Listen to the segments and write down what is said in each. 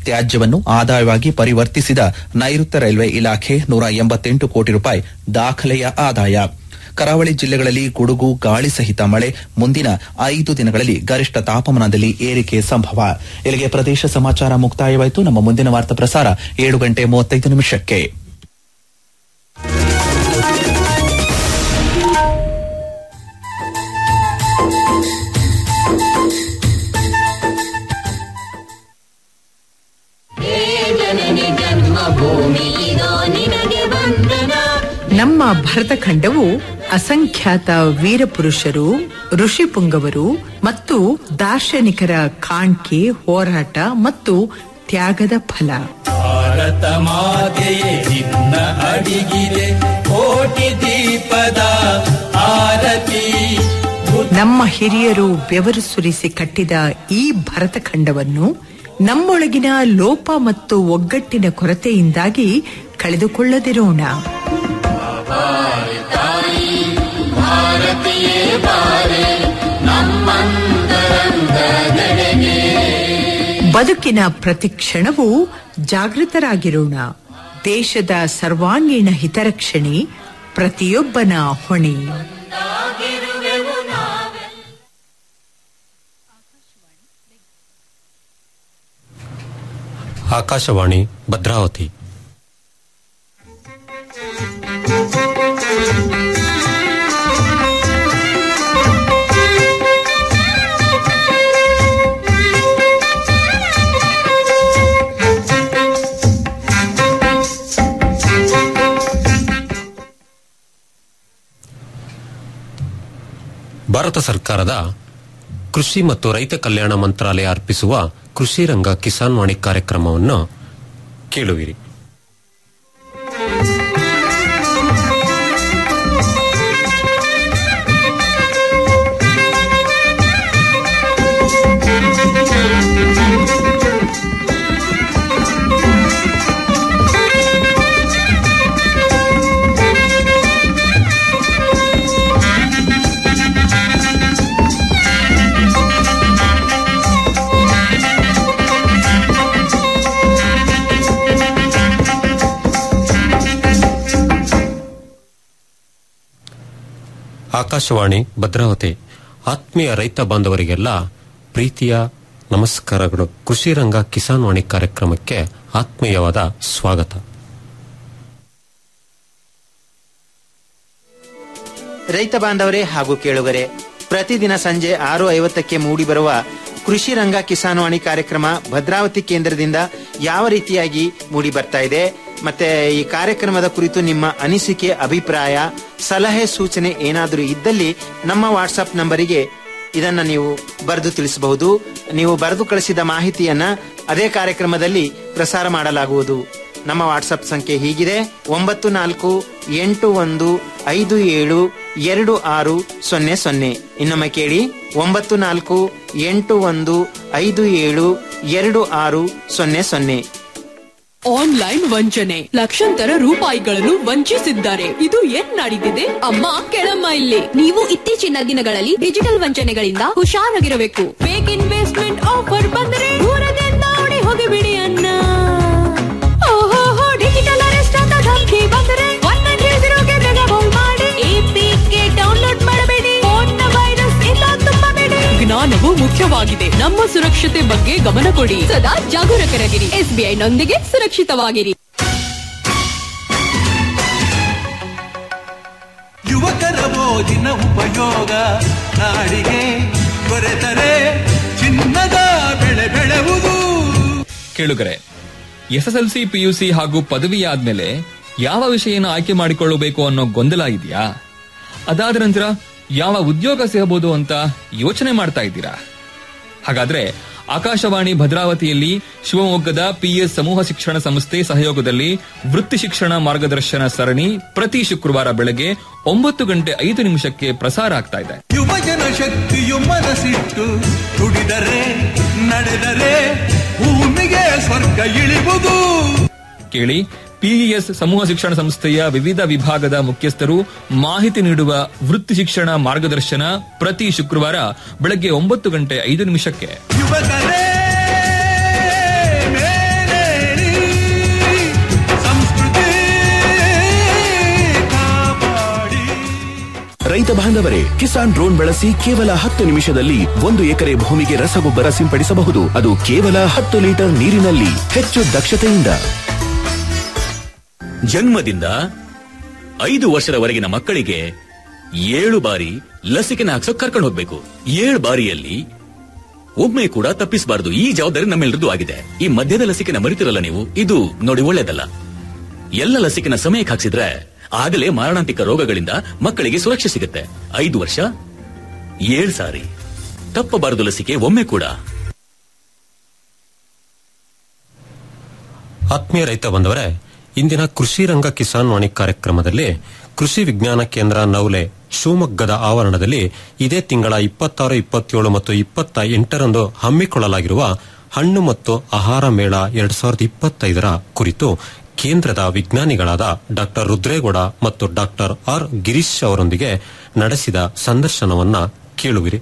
ತ್ಯಾಜ್ಯವನ್ನು ಆದಾಯವಾಗಿ ಪರಿವರ್ತಿಸಿದ ನೈಋತ್ಯ ರೈಲ್ವೆ ಇಲಾಖೆ ನೂರ ಎಂಬತ್ತೆಂಟು ಕೋಟಿ ರೂಪಾಯಿ ದಾಖಲೆಯ ಆದಾಯ ಕರಾವಳಿ ಜಿಲ್ಲೆಗಳಲ್ಲಿ ಗುಡುಗು ಗಾಳಿ ಸಹಿತ ಮಳೆ ಮುಂದಿನ ಐದು ದಿನಗಳಲ್ಲಿ ಗರಿಷ್ಠ ತಾಪಮಾನದಲ್ಲಿ ಏರಿಕೆ ಸಂಭವ ಇಲ್ಲಿಗೆ ಪ್ರದೇಶ ಸಮಾಚಾರ ಮುಕ್ತಾಯವಾಯಿತು ನಮ್ಮ ಮುಂದಿನ ವಾರ್ತಾ ಪ್ರಸಾರ ಏಳು ಗಂಟೆ ಮೂವತ್ತೈದು ನಿಮಿಷಕ್ಕೆ ಹೇ ಜನನಿ ಜನ್ಮಭೂಮಿ ಇದೋ ನಿನಗೆ ವಂದನ ನಮ್ಮ ಭರತಖಂಡವು ಅಸಂಖ್ಯಾತ ವೀರಪುರುಷರು ಋಷಿಪುಂಗವರು ಮತ್ತು ದಾರ್ಶನಿಕರ ಕಾಣ್ಕೆ ಹೋರಾಟ ಮತ್ತು ತ್ಯಾಗದ ಫಲ ಭಾರತ ಮಾತೆಯೇ ನಿನ್ನ ಅಡಿಗಿದೆ ಕೋಟಿ ದೀಪದ ಆರತಿ ನಮ್ಮ ಹಿರಿಯರು ಬೆವರು ಸುರಿಸಿ ಕಟ್ಟಿದ ಈ ಭರತಖಂಡವನ್ನು ನಮ್ಮೊಳಗಿನ ಲೋಪ ಮತ್ತು ಒಗ್ಗಟ್ಟಿನ ಕೊರತೆಯಿಂದಾಗಿ ಕಳೆದುಕೊಳ್ಳದಿರೋಣ ಬದುಕಿನ ಪ್ರತಿ ಕ್ಷಣವೂ ಜಾಗೃತರಾಗಿರೋಣ ದೇಶದ ಸರ್ವಾಂಗೀಣ ಹಿತರಕ್ಷಣೆ ಪ್ರತಿಯೊಬ್ಬನ ಹೊಣೆ ಆಕಾಶವಾಣಿ ಭದ್ರಾವತಿ ಭಾರತ ಸರ್ಕಾರದ ಕೃಷಿ ಮತ್ತು ರೈತ ಕಲ್ಯಾಣ ಮಂತ್ರಾಲಯ ಅರ್ಪಿಸುವ ಕೃಷಿ ರಂಗ ಕಿಸಾನ್ ವಾಣಿ ಕಾರ್ಯಕ್ರಮವನ್ನು ಕೇಳುವಿರಿ ಆಕಾಶವಾಣಿ ಭದ್ರಾವತಿ ಆತ್ಮೀಯ ರೈತ ಬಾಂಧವರಿಗೆಲ್ಲ ಪ್ರೀತಿಯ ನಮಸ್ಕಾರಗಳು ಕೃಷಿ ರಂಗ ಕಿಸಾನ್ ವಾಣಿ ಕಾರ್ಯಕ್ರಮಕ್ಕೆ ಆತ್ಮೀಯವಾದ ಸ್ವಾಗತ ರೈತ ಬಾಂಧವರೇ ಹಾಗೂ ಕೇಳುಗರೆ ಪ್ರತಿದಿನ ಸಂಜೆ ಆರು ಐವತ್ತಕ್ಕೆ ಮೂಡಿಬರುವ ಕೃಷಿ ರಂಗ ಕಿಸಾನ್ವಾಣಿ ಕಾರ್ಯಕ್ರಮ ಭದ್ರಾವತಿ ಕೇಂದ್ರದಿಂದ ಯಾವ ರೀತಿಯಾಗಿ ಮೂಡಿ ಬರ್ತಾ ಇದೆ ಮತ್ತೆ ಈ ಕಾರ್ಯಕ್ರಮದ ಕುರಿತು ನಿಮ್ಮ ಅನಿಸಿಕೆ ಅಭಿಪ್ರಾಯ ಸಲಹೆ ಸೂಚನೆ ಏನಾದರೂ ಇದ್ದಲ್ಲಿ ನಮ್ಮ ವಾಟ್ಸಪ್ ನಂಬರಿಗೆ ಇದನ್ನ ನೀವು ಬರೆದು ತಿಳಿಸಬಹುದು ನೀವು ಬರೆದು ಕಳಿಸಿದ ಮಾಹಿತಿಯನ್ನ ಅದೇ ಕಾರ್ಯಕ್ರಮದಲ್ಲಿ ಪ್ರಸಾರ ಮಾಡಲಾಗುವುದು ನಮ್ಮ ವಾಟ್ಸಪ್ ಸಂಖ್ಯೆ ಹೀಗಿದೆ ಒಂಬತ್ತು ನಾಲ್ಕು ಎಂಟು ಒಂದು ಐದು ಏಳು ಎರಡು ಆರು ಸೊನ್ನೆ ಸೊನ್ನೆ ಇನ್ನೊಮ್ಮೆ ಕೇಳಿ ಒಂಬತ್ತು ನಾಲ್ಕು ಎಂಟು ಒಂದು ಐದು ಏಳು ಎರಡು ಆರು ಸೊನ್ನೆ ಸೊನ್ನೆ ಆನ್ಲೈನ್ ವಂಚನೆ ಲಕ್ಷಾಂತರ ರೂಪಾಯಿಗಳನ್ನು ವಂಚಿಸಿದ್ದಾರೆ ಇದು ಏನ್ ನಡೀತಿದೆ ಅಮ್ಮ ಕೆಳಮ್ಮ ಇಲ್ಲಿ ನೀವು ಇತ್ತೀಚಿನ ದಿನಗಳಲ್ಲಿ ಡಿಜಿಟಲ್ ವಂಚನೆಗಳಿಂದ ಹುಷಾರಾಗಿರಬೇಕು ಫೇಕ್ ಇನ್ವೆಸ್ಟ್ಮೆಂಟ್ ಆಫರ್ ಬಂದರೆ ದೂರದಿಂದ ಓಡಿ ಹೋಗಿಬಿಡಿ ಅನ್ನ ಓಹೋ ಡಿಜಿಟಲ್ ಅರೆಸ್ಟ್ ಅಂತ ಧಮಕಿ ಬಂದರೆ ಒನ್ ನೈನ್ ತ್ರೀ ಜೀರೋಗೆ ಬೇಗ ಕಾಲ್ ಮಾಡಿ ಎಪಿಕೆ ಡೌನ್ಲೋಡ್ ಮಾಡಬೇಡಿ ಫೋನ್ನ ವೈರಸ್ ಇಲ್ಲ ತುಂಬಬೇಡಿ ಜ್ಞಾನವು ಮುಖ್ಯವಾಗಿದೆ ನಮ್ಮ ಸುರಕ್ಷತೆ ಬಗ್ಗೆ ಗಮನ ಕೊಡಿ ಸದಾ ಜಾಗರೂಕರಾಗಿರಿ ಎಸ್ಬಿಐ ನೊಂದಿಗೆ ಸುರಕ್ಷಿತವಾಗಿರಿ ಯುವಕರ ಮೋಜಿನ ಉಪಯೋಗ ನಾಡಿಗೆ ದೊರೆತರೆ ಚಿನ್ನದ ಬೆಳೆ ಬೆಳೆವುದು ಕೇಳುಗರೆ ಎಸ್ಎಸ್ಎಲ್ಸಿ ಪಿಯುಸಿ ಹಾಗೂ ಪದವಿ ಆದ್ಮೇಲೆ ಯಾವ ವಿಷಯನ ಆಯ್ಕೆ ಮಾಡಿಕೊಳ್ಳಬೇಕು ಅನ್ನೋ ಗೊಂದಲ ಇದೆಯಾ ಅದಾದ ನಂತರ ಯಾವ ಉದ್ಯೋಗ ಸಿಗಬಹುದು ಅಂತ ಯೋಚನೆ ಮಾಡ್ತಾ ಇದ್ದೀರಾ ಹಾಗಾದ್ರೆ ಆಕಾಶವಾಣಿ ಭದ್ರಾವತಿಯಲ್ಲಿ ಶಿವಮೊಗ್ಗದ ಪಿಎಸ್ ಸಮೂಹ ಶಿಕ್ಷಣ ಸಂಸ್ಥೆ ಸಹಯೋಗದಲ್ಲಿ ವೃತ್ತಿ ಶಿಕ್ಷಣ ಮಾರ್ಗದರ್ಶನ ಸರಣಿ ಪ್ರತಿ ಶುಕ್ರವಾರ ಬೆಳಗ್ಗೆ ಒಂಬತ್ತು ಗಂಟೆ ಐದು ನಿಮಿಷಕ್ಕೆ ಪ್ರಸಾರ ಆಗ್ತಾ ಇದೆ ಯುವಜನ ಶಕ್ತಿಯು ಮನಸ್ಸಿಟ್ಟು ದುಡಿದರೆ ನಡೆದರೆ ಭೂಮಿಗೆ ಸ್ವರ್ಗ ಇಳಿವುದು ಕೇಳಿ ಪಿಇಎಸ್ ಸಮೂಹ ಶಿಕ್ಷಣ ಸಂಸ್ಥೆಯ ವಿವಿಧ ವಿಭಾಗದ ಮುಖ್ಯಸ್ಥರು ಮಾಹಿತಿ ನೀಡುವ ವೃತ್ತಿ ಶಿಕ್ಷಣ ಮಾರ್ಗದರ್ಶನ ಪ್ರತಿ ಶುಕ್ರವಾರ ಬೆಳಗ್ಗೆ ಒಂಬತ್ತು ಗಂಟೆ ಐದು ನಿಮಿಷಕ್ಕೆ ಯುವಕರೇ ಮೇಲುಗೈ ರೈತ ಬಾಂಧವರೇ ಕಿಸಾನ್ ಡ್ರೋನ್ ಬಳಸಿ ಕೇವಲ ಹತ್ತು ನಿಮಿಷದಲ್ಲಿ ಒಂದು ಎಕರೆ ಭೂಮಿಗೆ ರಸಗೊಬ್ಬರ ಸಿಂಪಡಿಸಬಹುದು ಅದು ಕೇವಲ ಹತ್ತು ಲೀಟರ್ ನೀರಿನಲ್ಲಿ ಹೆಚ್ಚು ದಕ್ಷತೆಯಿಂದ ಜನ್ಮದಿಂದ ಐದು ವರ್ಷದವರೆಗಿನ ಮಕ್ಕಳಿಗೆ ಏಳು ಬಾರಿ ಲಸಿಕೆನ ಹಾಕ್ಸೋ ಕರ್ಕೊಂಡು ಹೋಗ್ಬೇಕು ಏಳು ಬಾರಿಯಲ್ಲಿ ಒಮ್ಮೆ ಕೂಡ ತಪ್ಪಿಸಬಾರದು ಈ ಜವಾಬ್ದಾರಿ ನಮ್ಮೆಲ್ಲರದ್ದು ಆಗಿದೆ ಈ ಮಧ್ಯದ ಲಸಿಕೆನ ಮರಿತಿರಲ್ಲ ನೀವು ಇದು ನೋಡಿ ಒಳ್ಳೇದಲ್ಲ ಎಲ್ಲ ಲಸಿಕೆನ ಸಮಯಕ್ಕೆ ಹಾಕ್ಸಿದ್ರೆ ಆಗಲೇ ಮಾರಣಾಂತಿಕ ರೋಗಗಳಿಂದ ಮಕ್ಕಳಿಗೆ ಸುರಕ್ಷೆ ಸಿಗುತ್ತೆ ಐದು ವರ್ಷ ಏಳು ಸಾರಿ ತಪ್ಪಬಾರದು ಲಸಿಕೆ ಒಮ್ಮೆ ಕೂಡ ಆತ್ಮೀಯ ರೈತ ಬಂದವರೇ ಇಂದಿನ ಕೃಷಿ ರಂಗ ಕಿಸಾನ್ ವಾಣಿ ಕಾರ್ಯಕ್ರಮದಲ್ಲಿ ಕೃಷಿ ವಿಜ್ಞಾನ ಕೇಂದ್ರ ನವಲೆ ಶಿವಮೊಗ್ಗದ ಆವರಣದಲ್ಲಿ ಇದೇ ತಿಂಗಳ ಇಪ್ಪತ್ತಾರು ಇಪ್ಪತ್ತೇಳು ಮತ್ತು ಇಪ್ಪತ್ತ ಎಂಟರಂದು ಹಮ್ಮಿಕೊಳ್ಳಲಾಗಿರುವ ಹಣ್ಣು ಮತ್ತು ಆಹಾರ ಮೇಳ ಎರಡ್ ಸಾವಿರದ ಇಪ್ಪತ್ತೈದರ ಕುರಿತು ಕೇಂದ್ರದ ವಿಜ್ಞಾನಿಗಳಾದ ಡಾ ರುದ್ರೇಗೌಡ ಮತ್ತು ಡಾ ಆರ್ ಗಿರೀಶ್ ಅವರೊಂದಿಗೆ ನಡೆಸಿದ ಸಂದರ್ಶನವನ್ನ ಕೇಳುವಿರಿ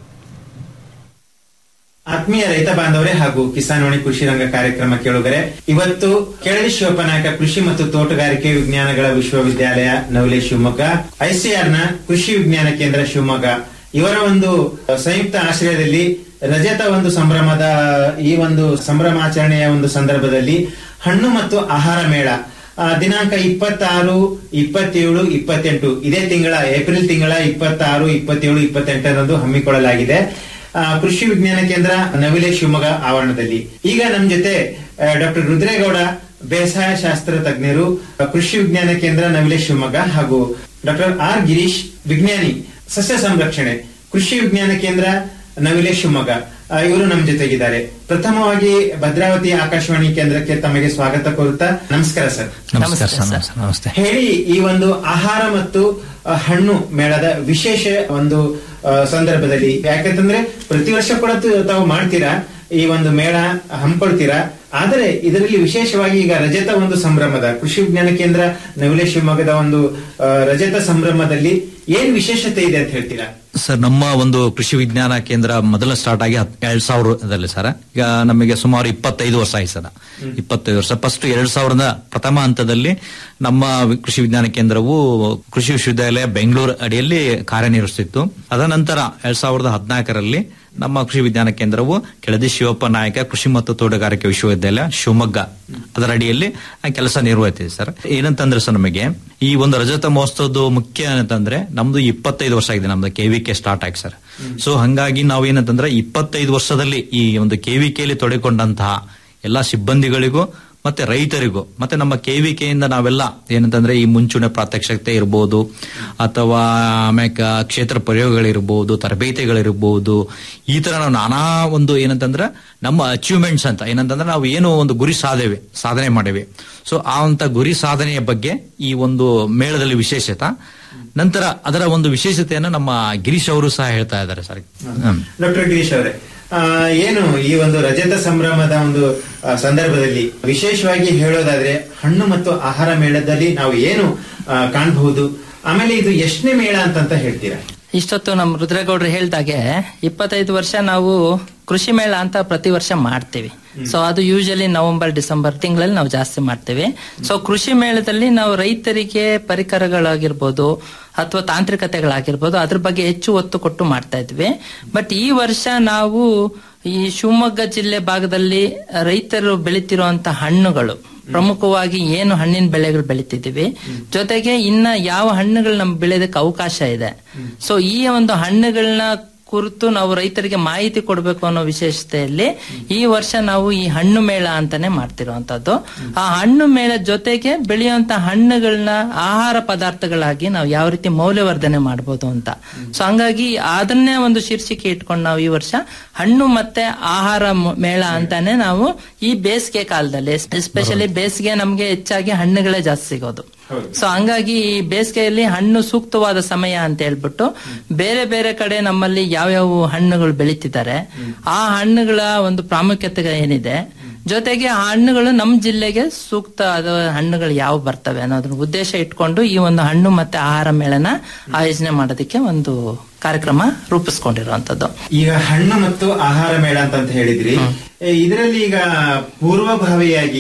ಆತ್ಮೀಯ ರೈತ ಬಾಂಧವರೇ ಹಾಗೂ ಕಿಸಾನ್ವಾಣಿ ಕೃಷಿ ರಂಗ ಕಾರ್ಯಕ್ರಮ ಕೇಳುಗರೆ ಇವತ್ತು ಕೆಳದಿ ಶಿವಪ್ಪನಾಯಕ ಕೃಷಿ ಮತ್ತು ತೋಟಗಾರಿಕೆ ವಿಜ್ಞಾನಗಳ ವಿಶ್ವವಿದ್ಯಾಲಯ ನವಲೆ ಶಿವಮೊಗ್ಗ ಐಸಿಆರ್ ನ ಕೃಷಿ ವಿಜ್ಞಾನ ಕೇಂದ್ರ ಶಿವಮೊಗ್ಗ ಇವರ ಒಂದು ಸಂಯುಕ್ತ ಆಶ್ರಯದಲ್ಲಿ ರಜತ ಒಂದು ಸಂಭ್ರಮದ ಈ ಒಂದು ಸಂಭ್ರಮಾಚರಣೆಯ ಒಂದು ಸಂದರ್ಭದಲ್ಲಿ ಹಣ್ಣು ಮತ್ತು ಆಹಾರ ಮೇಳ ಆ, ದಿನಾಂಕ ಇಪ್ಪತ್ತಾರು ಇಪ್ಪತ್ತೇಳು ಇಪ್ಪತ್ತೆಂಟು ಇದೇ ತಿಂಗಳ ಏಪ್ರಿಲ್ ತಿಂಗಳ ಇಪ್ಪತ್ತಾರು ಇಪ್ಪತ್ತೇಳು ಇಪ್ಪತ್ತೆಂಟರಂದು ಹಮ್ಮಿಕೊಳ್ಳಲಾಗಿದೆ ಆ, ಕೃಷಿ ವಿಜ್ಞಾನ ಕೇಂದ್ರ ನವಿಲೆ ಶಿವಮೊಗ್ಗ ಆವರಣದಲ್ಲಿ ಈಗ ನಮ್ ಜೊತೆ ಡಾಕ್ಟರ್ ರುದ್ರೇಗೌಡ ಬೇಸಾಯ ಶಾಸ್ತ್ರ ತಜ್ಞರು ಆ, ಕೃಷಿ ವಿಜ್ಞಾನ ಕೇಂದ್ರ ನವಿಲೆ ಶಿವಮೊಗ್ಗ ಹಾಗೂ ಡಾಕ್ಟರ್ ಆರ್ ಗಿರೀಶ್ ವಿಜ್ಞಾನಿ ಸಸ್ಯ ಸಂರಕ್ಷಣೆ ಕೃಷಿ ವಿಜ್ಞಾನ ಕೇಂದ್ರ ನವಿಲೆ ಶಿವಮೊಗ್ಗ ಆ, ಇವರು ನಮ್ಮ ಜೊತೆಗಿದ್ದಾರೆ ಪ್ರಥಮವಾಗಿ ಭದ್ರಾವತಿ ಆಕಾಶವಾಣಿ ಕೇಂದ್ರಕ್ಕೆ ತಮಗೆ ಸ್ವಾಗತ ಕೋರುತ್ತಾ ನಮಸ್ಕಾರ ಸರ್ ನಮಸ್ಕಾರ ಸರ್ ನಮಸ್ಕಾರ. ನಮಸ್ತೆ ಹೇಳಿ ಈ ಒಂದು ಆಹಾರ ಮತ್ತು ಆ, ಹಣ್ಣು ಮೇಳದ ವಿಶೇಷ ಒಂದು ಆ, ಸಂದರ್ಭದಲ್ಲಿ ಯಾಕಂತಂದ್ರೆ ಪ್ರತಿ ವರ್ಷ ಕೂಡ ತ- ತಾವು ಮಾಡ್ತೀರಾ ಈ ಒಂದು ಮೇಳ ಹಮ್ಮಿಕೊಳ್ತೀರಾ ಆದರೆ ಇದರಲ್ಲಿ ವಿಶೇಷವಾಗಿ ಈಗ ರಜತ ಒಂದು ಸಂಭ್ರಮದ ಕೃಷಿ ವಿಜ್ಞಾನ ಕೇಂದ್ರ ನವಿಲೆ ಶಿವಮೊಗ್ಗದ ಒಂದು ಆ, ರಜತ ಸಂಭ್ರಮದಲ್ಲಿ ಏನ್ ವಿಶೇಷತೆ ಇದೆ ಅಂತ ಹೇಳ್ತೀರಾ ಸರ್ ನಮ್ಮ ಒಂದು ಕೃಷಿ ವಿಜ್ಞಾನ ಕೇಂದ್ರ ಮೊದಲ ಸ್ಟಾರ್ಟ್ ಆಗಿ ಹತ್- ಎರಡ್ ಸಾವಿರದಲ್ಲಿ ಸರ್ ಈಗ ನಮಗೆ ಸುಮಾರು ಇಪ್ಪತ್ತೈದು ವರ್ಷ ಆಯ್ತು ಸರ್ ಇಪ್ಪತ್ತೈದು ವರ್ಷ ಫಸ್ಟ್ ಎರಡ್ ಸಾವಿರದ ಪ್ರಥಮ ಹಂತದಲ್ಲಿ ನಮ್ಮ ವಿ- ಕೃಷಿ ವಿಜ್ಞಾನ ಕೇಂದ್ರವು ಕೃಷಿ ವಿಶ್ವವಿದ್ಯಾಲಯ ಬೆಂಗಳೂರು ಅಡಿಯಲ್ಲಿ ಕಾರ್ಯನಿರ್ವಹಿಸುತ್ತಿತ್ತು ಅದನಂತರ ಎರಡ್ ಸಾವಿರದ ಹದಿನಾಲ್ಕರಲ್ಲಿ ನಮ್ಮ ಕೃಷಿ ವಿಜ್ಞಾನ ಕೇಂದ್ರವು ಕೆಳದಿ ಶಿವಪ್ಪ ನಾಯಕ ಕೃಷಿ ಮತ್ತು ತೋಟಗಾರಿಕೆ ವಿಶ್ವವಿದ್ಯಾಲಯ ಶಿವಮೊಗ್ಗ ಅದರ ಅಡಿಯಲ್ಲಿ ಆ ಕೆಲಸ ನಿರ್ವಹಿಸಿದೆ ಸರ್ ಏನಂತಂದ್ರೆ ಸರ್ ನಮಗೆ ಈ ಒಂದು ರಜತ ಮಹೋತ್ಸವದ ಮುಖ್ಯ ಏನಂತಂದ್ರೆ ನಮ್ದು ಇಪ್ಪತ್ತೈದು ವರ್ಷ ಆಗಿದೆ ನಮ್ದು ಕೆವಿಕೆ ಸ್ಟಾರ್ಟ್ ಆಗಿ ಸರ್ ಸೊ ಹಂಗಾಗಿ ನಾವು ಏನಂತಂದ್ರೆ ಇಪ್ಪತ್ತೈದು ವರ್ಷದಲ್ಲಿ ಈ ಒಂದು ಕೆವಿಕೆಯಲ್ಲಿ ತೊಡಕೊಂಡಂತಹ ಎಲ್ಲಾ ಸಿಬ್ಬಂದಿಗಳಿಗೂ ಮತ್ತೆ ರೈತರಿಗೂ ಮತ್ತೆ ನಮ್ಮ ಕೆವಿಕೆಯಿಂದ ನಾವೆಲ್ಲ ಏನಂತಂದ್ರೆ ಈ ಮುಂಚೂಣಿ ಪ್ರಾತ್ಯಕ್ಷಿಕತೆ ಇರ್ಬೋದು ಅಥವಾ ಆಮ್ಯಾಕ ಕ್ಷೇತ್ರ ಪ್ರಯೋಗಗಳಿರ್ಬೋದು ತರಬೇತಿಗಳಿರ್ಬೋದು ಈ ತರ ನಾವು ನಾನಾ ಒಂದು ಏನಂತಂದ್ರೆ ನಮ್ಮ ಅಚೀವ್ಮೆಂಟ್ಸ್ ಅಂತ ಏನಂತಂದ್ರೆ ನಾವು ಏನು ಒಂದು ಗುರಿ ಸಾಧೇವೆ ಸಾಧನೆ ಮಾಡೇವೆ ಸೊ ಆ ಅಂತ ಗುರಿ ಸಾಧನೆಯ ಬಗ್ಗೆ ಈ ಒಂದು ಮೇಳದಲ್ಲಿ ವಿಶೇಷತೆ ನಂತರ ಅದರ ಒಂದು ವಿಶೇಷತೆಯನ್ನು ನಮ್ಮ ಗಿರೀಶ್ ಅವರು ಸಹ ಹೇಳ್ತಾ ಇದ್ದಾರೆ ಸರ್ ಹ್ಮ್. ಡಾಕ್ಟರ್ ಗಿರೀಶ್ ಅವರೇ ಆ, ಏನು ಈ ಒಂದು ರಜತ ಸಂಭ್ರಮದ ಒಂದು ಆ, ಸಂದರ್ಭದಲ್ಲಿ ವಿಶೇಷವಾಗಿ ಹೇಳೋದಾದ್ರೆ ಹಣ್ಣು ಮತ್ತು ಆಹಾರ ಮೇಳದಲ್ಲಿ ನಾವು ಏನು ಆ, ಕಾಣಬಹುದು ಆಮೇಲೆ ಇದು ಎಷ್ಟನೇ ಮೇಳ ಅಂತಂತ ಹೇಳ್ತೀರಾ ಇಷ್ಟೊತ್ತು ನಮ್ಮ ರುದ್ರೇಗೌಡರು ಹೇಳ್ದಾಗೆ ಇಪ್ಪತ್ತೈದು ವರ್ಷ ನಾವು ಕೃಷಿ ಮೇಳ ಅಂತ ಪ್ರತಿ ವರ್ಷ ಮಾಡ್ತೀವಿ ಸೊ ಅದು ಯೂಶಲಿ ನವೆಂಬರ್ ಡಿಸೆಂಬರ್ ತಿಂಗಳಲ್ಲಿ ನಾವು ಜಾಸ್ತಿ ಮಾಡ್ತೀವಿ ಸೊ ಕೃಷಿ ಮೇಳದಲ್ಲಿ ನಾವು ರೈತರಿಗೆ ಪರಿಕರಗಳಾಗಿರ್ಬೋದು ಅಥವಾ ತಾಂತ್ರಿಕತೆಗಳಾಗಿರ್ಬೋದು ಅದ್ರ ಬಗ್ಗೆ ಹೆಚ್ಚು ಒತ್ತು ಕೊಟ್ಟು ಮಾಡ್ತಾ ಇದ್ವಿ ಬಟ್ ಈ ವರ್ಷ ನಾವು ಈ ಶಿವಮೊಗ್ಗ ಜಿಲ್ಲೆ ಭಾಗದಲ್ಲಿ ರೈತರು ಬೆಳಿತಿರುವಂತ ಹಣ್ಣುಗಳು ಪ್ರಮುಖವಾಗಿ ಏನು ಹಣ್ಣಿನ ಬೆಳೆಗಳು ಬೆಳಿತಿದ್ದೀವಿ ಜೊತೆಗೆ ಇನ್ನ ಯಾವ ಹಣ್ಣುಗಳು ನಮ್ಗೆ ಬೆಳೆಯೋದಕ್ಕೆ ಅವಕಾಶ ಇದೆ ಸೊ ಈ ಒಂದು ಹಣ್ಣುಗಳನ್ನ ಕುರಿತು ನಾವು ರೈತರಿಗೆ ಮಾಹಿತಿ ಕೊಡಬೇಕು ಅನ್ನೋ ವಿಶೇಷತೆಯಲ್ಲಿ ಈ ವರ್ಷ ನಾವು ಈ ಹಣ್ಣು ಮೇಳ ಅಂತಾನೆ ಮಾಡ್ತಿರುವಂತದ್ದು ಆ ಹಣ್ಣು ಮೇಳ ಜೊತೆಗೆ ಬೆಳೆಯುವಂತ ಹಣ್ಣುಗಳನ್ನ ಆಹಾರ ಪದಾರ್ಥಗಳಾಗಿ ನಾವು ಯಾವ ರೀತಿ ಮೌಲ್ಯವರ್ಧನೆ ಮಾಡಬಹುದು ಅಂತ ಸೊ ಹಂಗಾಗಿ ಅದನ್ನೇ ಒಂದು ಶೀರ್ಷಿಕೆ ಇಟ್ಕೊಂಡು ನಾವು ಈ ವರ್ಷ ಹಣ್ಣು ಮತ್ತೆ ಆಹಾರ ಮ- ಮೇಳ ಅಂತಾನೆ ನಾವು ಈ ಬೇಸಿಗೆ ಕಾಲದಲ್ಲಿ ಎಸ್ಪೆಷಲಿ ಬೇಸಿಗೆ ನಮ್ಗೆ ಹೆಚ್ಚಾಗಿ ಹಣ್ಣುಗಳೇ ಜಾಸ್ತಿ ಸಿಗೋದು ಸೊ ಹಂಗಾಗಿ ಈ ಬೇಸಿಗೆಯಲ್ಲಿ ಹಣ್ಣು ಸೂಕ್ತವಾದ ಸಮಯ ಅಂತ ಹೇಳ್ಬಿಟ್ಟು ಬೇರೆ ಬೇರೆ ಕಡೆ ನಮ್ಮಲ್ಲಿ ಯಾವ್ಯಾವ ಹಣ್ಣುಗಳು ಬೆಳೀತಿದ್ದಾರೆ ಆ ಹಣ್ಣುಗಳ ಒಂದು ಪ್ರಾಮುಖ್ಯತೆ ಏನಿದೆ ಜೊತೆಗೆ ಆ ಹಣ್ಣುಗಳು ನಮ್ಮ ಜಿಲ್ಲೆಗೆ ಸೂಕ್ತ ಆದ ಹಣ್ಣುಗಳು ಯಾವ ಬರ್ತವೆ ಅನ್ನೋದ್ರ ಉದ್ದೇಶ ಇಟ್ಕೊಂಡು ಈ ಒಂದು ಹಣ್ಣು ಮತ್ತೆ ಆಹಾರ ಮೇಳನ ಆಯೋಜನೆ ಮಾಡೋದಕ್ಕೆ ಒಂದು ಕಾರ್ಯಕ್ರಮ ರೂಪಿಸ್ಕೊಂಡಿರುವಂತದ್ದು ಈಗ ಹಣ್ಣು ಮತ್ತು ಆಹಾರ ಮೇಳ ಅಂತ ಹೇಳಿದ್ರಿ ಇದರಲ್ಲಿ ಈಗ ಪೂರ್ವಭಾವಿಯಾಗಿ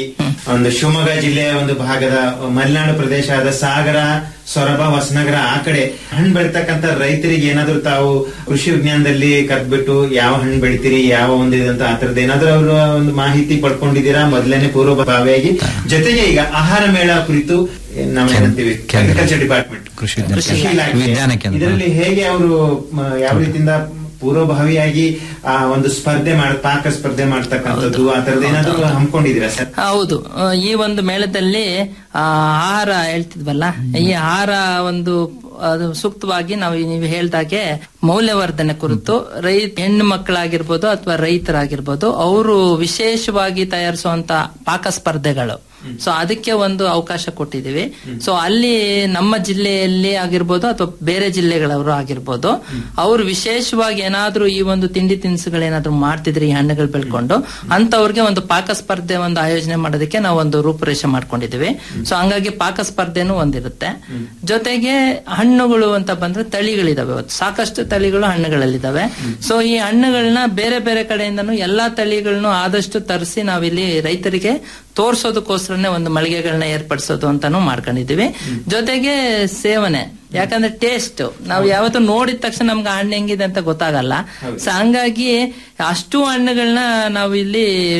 ಒಂದು ಶಿವಮೊಗ್ಗ ಜಿಲ್ಲೆಯ ಒಂದು ಭಾಗದ ಮಲೆನಾಡು ಪ್ರದೇಶ ಆದ ಸಾಗರ ಸೊರಬ ಹೊಸನಗರ ಆ ಕಡೆ ಹಣ್ಣು ಬೆಳಿತಕ್ಕಂತ ರೈತರಿಗೆ ಏನಾದ್ರು ತಾವು ಕೃಷಿ ವಿಜ್ಞಾನದಲ್ಲಿ ಕರ್ದ್ಬಿಟ್ಟು ಯಾವ ಹಣ್ಣು ಬೆಳಿತೀರಿ ಯಾವ ಒಂದು ಇದಂತ ಆ ತರದ್ದು ಏನಾದ್ರು ಅವರು ಒಂದು ಮಾಹಿತಿ ಪಡ್ಕೊಂಡಿದ್ದೀರಾ ಮೊದಲನೇ ಪೂರ್ವಭಾವಿಯಾಗಿ ಜೊತೆಗೆ ಈಗ ಆಹಾರ ಮೇಳ ಕುರಿತು ನಾವು ಏನಂತೀವಿ ಅಗ್ರಿಕಲ್ಚರ್ ಡಿಪಾರ್ಟ್ಮೆಂಟ್ ಕೃಷಿ ವಿಜ್ಞಾನ ಕೃಷಿ ಕೇಂದ್ರ. ಇಲಾಖೆ ವಿಜ್ಞಾನ ಕೇಂದ್ರ. ಇದರಲ್ಲಿ ಹೇಗೆ ಅವರು ಯಾವ ರೀತಿಯಿಂದ ಪೂರ್ವಭಾವಿಯಾಗಿ ಆ ಒಂದು ಸ್ಪರ್ಧೆ ಮಾಡ ಪಾಕ ಸ್ಪರ್ಧೆ ಮಾಡ್ತಕ್ಕಂಥದ್ದು ಆ ತರದ್ದು ಏನಾದ್ರು ಹಮ್ಮಿಕೊಂಡಿದ್ದೀರಾ ಸರ್ ಹೌದು ಆ, ಈ ಒಂದು ಮೇಳದಲ್ಲಿ ಆ, ಆಹಾರ ಹೇಳ್ತಿದ್ವಲ್ಲ ಈ ಆಹಾರ ಒಂದು ಅದು ಸೂಕ್ತವಾಗಿ ನಾವು ಈ ನೀವು ಹೇಳ್ದಾಗೆ ಮೌಲ್ಯವರ್ಧನೆ ಕುರಿತು ರೈತ ಹೆಣ್ಣು ಮಕ್ಕಳಾಗಿರ್ಬೋದು ಅಥವಾ ರೈತರಾಗಿರ್ಬೋದು ಅವರು ವಿಶೇಷವಾಗಿ ತಯಾರಿಸುವಂತ ಪಾಕ ಸ್ಪರ್ಧೆಗಳು ಸೊ ಅದಕ್ಕೆ ಒಂದು ಅವಕಾಶ ಕೊಟ್ಟಿದ್ದೀವಿ ಸೊ ಅಲ್ಲಿ ನಮ್ಮ ಜಿಲ್ಲೆಯಲ್ಲಿ ಆಗಿರ್ಬೋದು ಅಥವಾ ಬೇರೆ ಜಿಲ್ಲೆಗಳವರು ಆಗಿರ್ಬೋದು ಅವರು ವಿಶೇಷವಾಗಿ ಏನಾದ್ರೂ ಈ ಒಂದು ತಿಂಡಿ ತಿನಿಸುಗಳೇನಾದ್ರೂ ಮಾಡ್ತಿದ್ರೆ ಈ ಹಣ್ಣುಗಳು ಬೆಳ್ಕೊಂಡು ಅಂತವ್ರಿಗೆ ಒಂದು ಪಾಕ ಸ್ಪರ್ಧೆ ಒಂದು ಆಯೋಜನೆ ಮಾಡೋದಕ್ಕೆ ನಾವು ಒಂದು ರೂಪುರೇಷೆ ಮಾಡ್ಕೊಂಡಿದ್ದೀವಿ ಸೊ ಹಂಗಾಗಿ ಪಾಕ ಸ್ಪರ್ಧೆನೂ ಒಂದಿರುತ್ತೆ ಜೊತೆಗೆ ಹಣ್ಣುಗಳು ಅಂತ ಬಂದ್ರೆ ತಳಿಗಳಿದಾವೆ ಇವತ್ತು ಸಾಕಷ್ಟು ತಳಿಗಳು ಹಣ್ಣುಗಳಲ್ಲಿದ್ದಾವೆ ಸೊ ಈ ಹಣ್ಣುಗಳನ್ನ ಬೇರೆ ಬೇರೆ ಕಡೆಯಿಂದನೂ ಎಲ್ಲಾ ತಳಿಗಳನ್ನು ಆದಷ್ಟು ತರಿಸಿ ನಾವಿಲ್ಲಿ ರೈತರಿಗೆ ತೋರ್ಸೋದಕ್ಕೋಸ್ಕರನೇ ಒಂದು ಮಳಿಗೆಗಳನ್ನ ಏರ್ಪಡಿಸೋದು ಅಂತಾನು ಮಾಡ್ಕೊಂಡಿದೀವಿ ಜೊತೆಗೆ ಸೇವನೆ ಯಾಕಂದ್ರೆ ಟೇಸ್ಟ್ ನಾವು ಯಾವತ್ತು ನೋಡಿದ ತಕ್ಷಣ ನಮ್ಗೆ ಹಣ್ಣು ಹೆಂಗಿದೆ ಅಂತ ಗೊತ್ತಾಗಲ್ಲ ಸೊ ಹಂಗಾಗಿ ಅಷ್ಟು ಹಣ್ಣುಗಳನ್ನ ನಾವು ಇಲ್ಲಿ